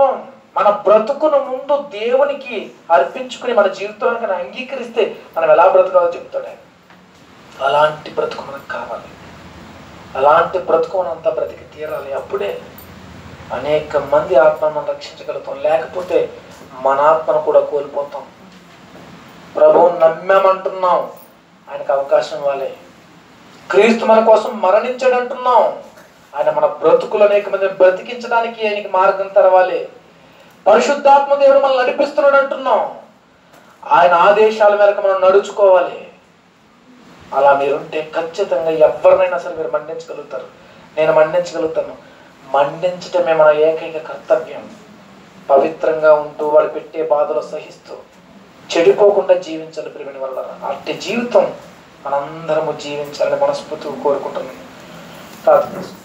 మన బ్రతుకును ముందు దేవునికి అర్పించుకుని మన జీవితంలో కనుక అంగీకరిస్తే మనం ఎలా బ్రతకాలో చెప్తాడు ఆయన అలాంటి బ్రతుకు మనకు కావాలి అలాంటి బ్రతుకు మనంతా బ్రతికి తీరాలి అప్పుడే అనేక మంది ఆత్మను మనం రక్షించగలుగుతాం లేకపోతే మన ఆత్మను కూడా కోల్పోతాం ప్రభువుని నమ్మామంటున్నాం ఆయనకు అవకాశం ఇవ్వాలి క్రీస్తు మన కోసం మరణించాడు అంటున్నాం ఆయన మన బ్రతుకులు అనేక మంది బ్రతికించడానికి ఆయనకి మార్గం తెరవాలి పరిశుద్ధాత్మ దేవుడు మనల్ని నడిపిస్తున్నాడు అంటున్నాం ఆయన ఆదేశాల మేరకు మనం నడుచుకోవాలి అలా మీరుంటే ఖచ్చితంగా ఎవరినైనా సరే మీరు మండించగలుగుతారు నేను మండించగలుగుతాను మండించటమే మన ఏకైక కర్తవ్యం పవిత్రంగా ఉంటూ వాళ్ళు పెట్టే బాధలు సహిస్తూ చెడిపోకుండా జీవించాలి ప్రేమిని వల్ల అట్టి జీవితం మనందరము జీవించాలని మనస్ఫూర్తిగా కోరుకుంటున్నాను ప్రార్థన చేసుకుందాం.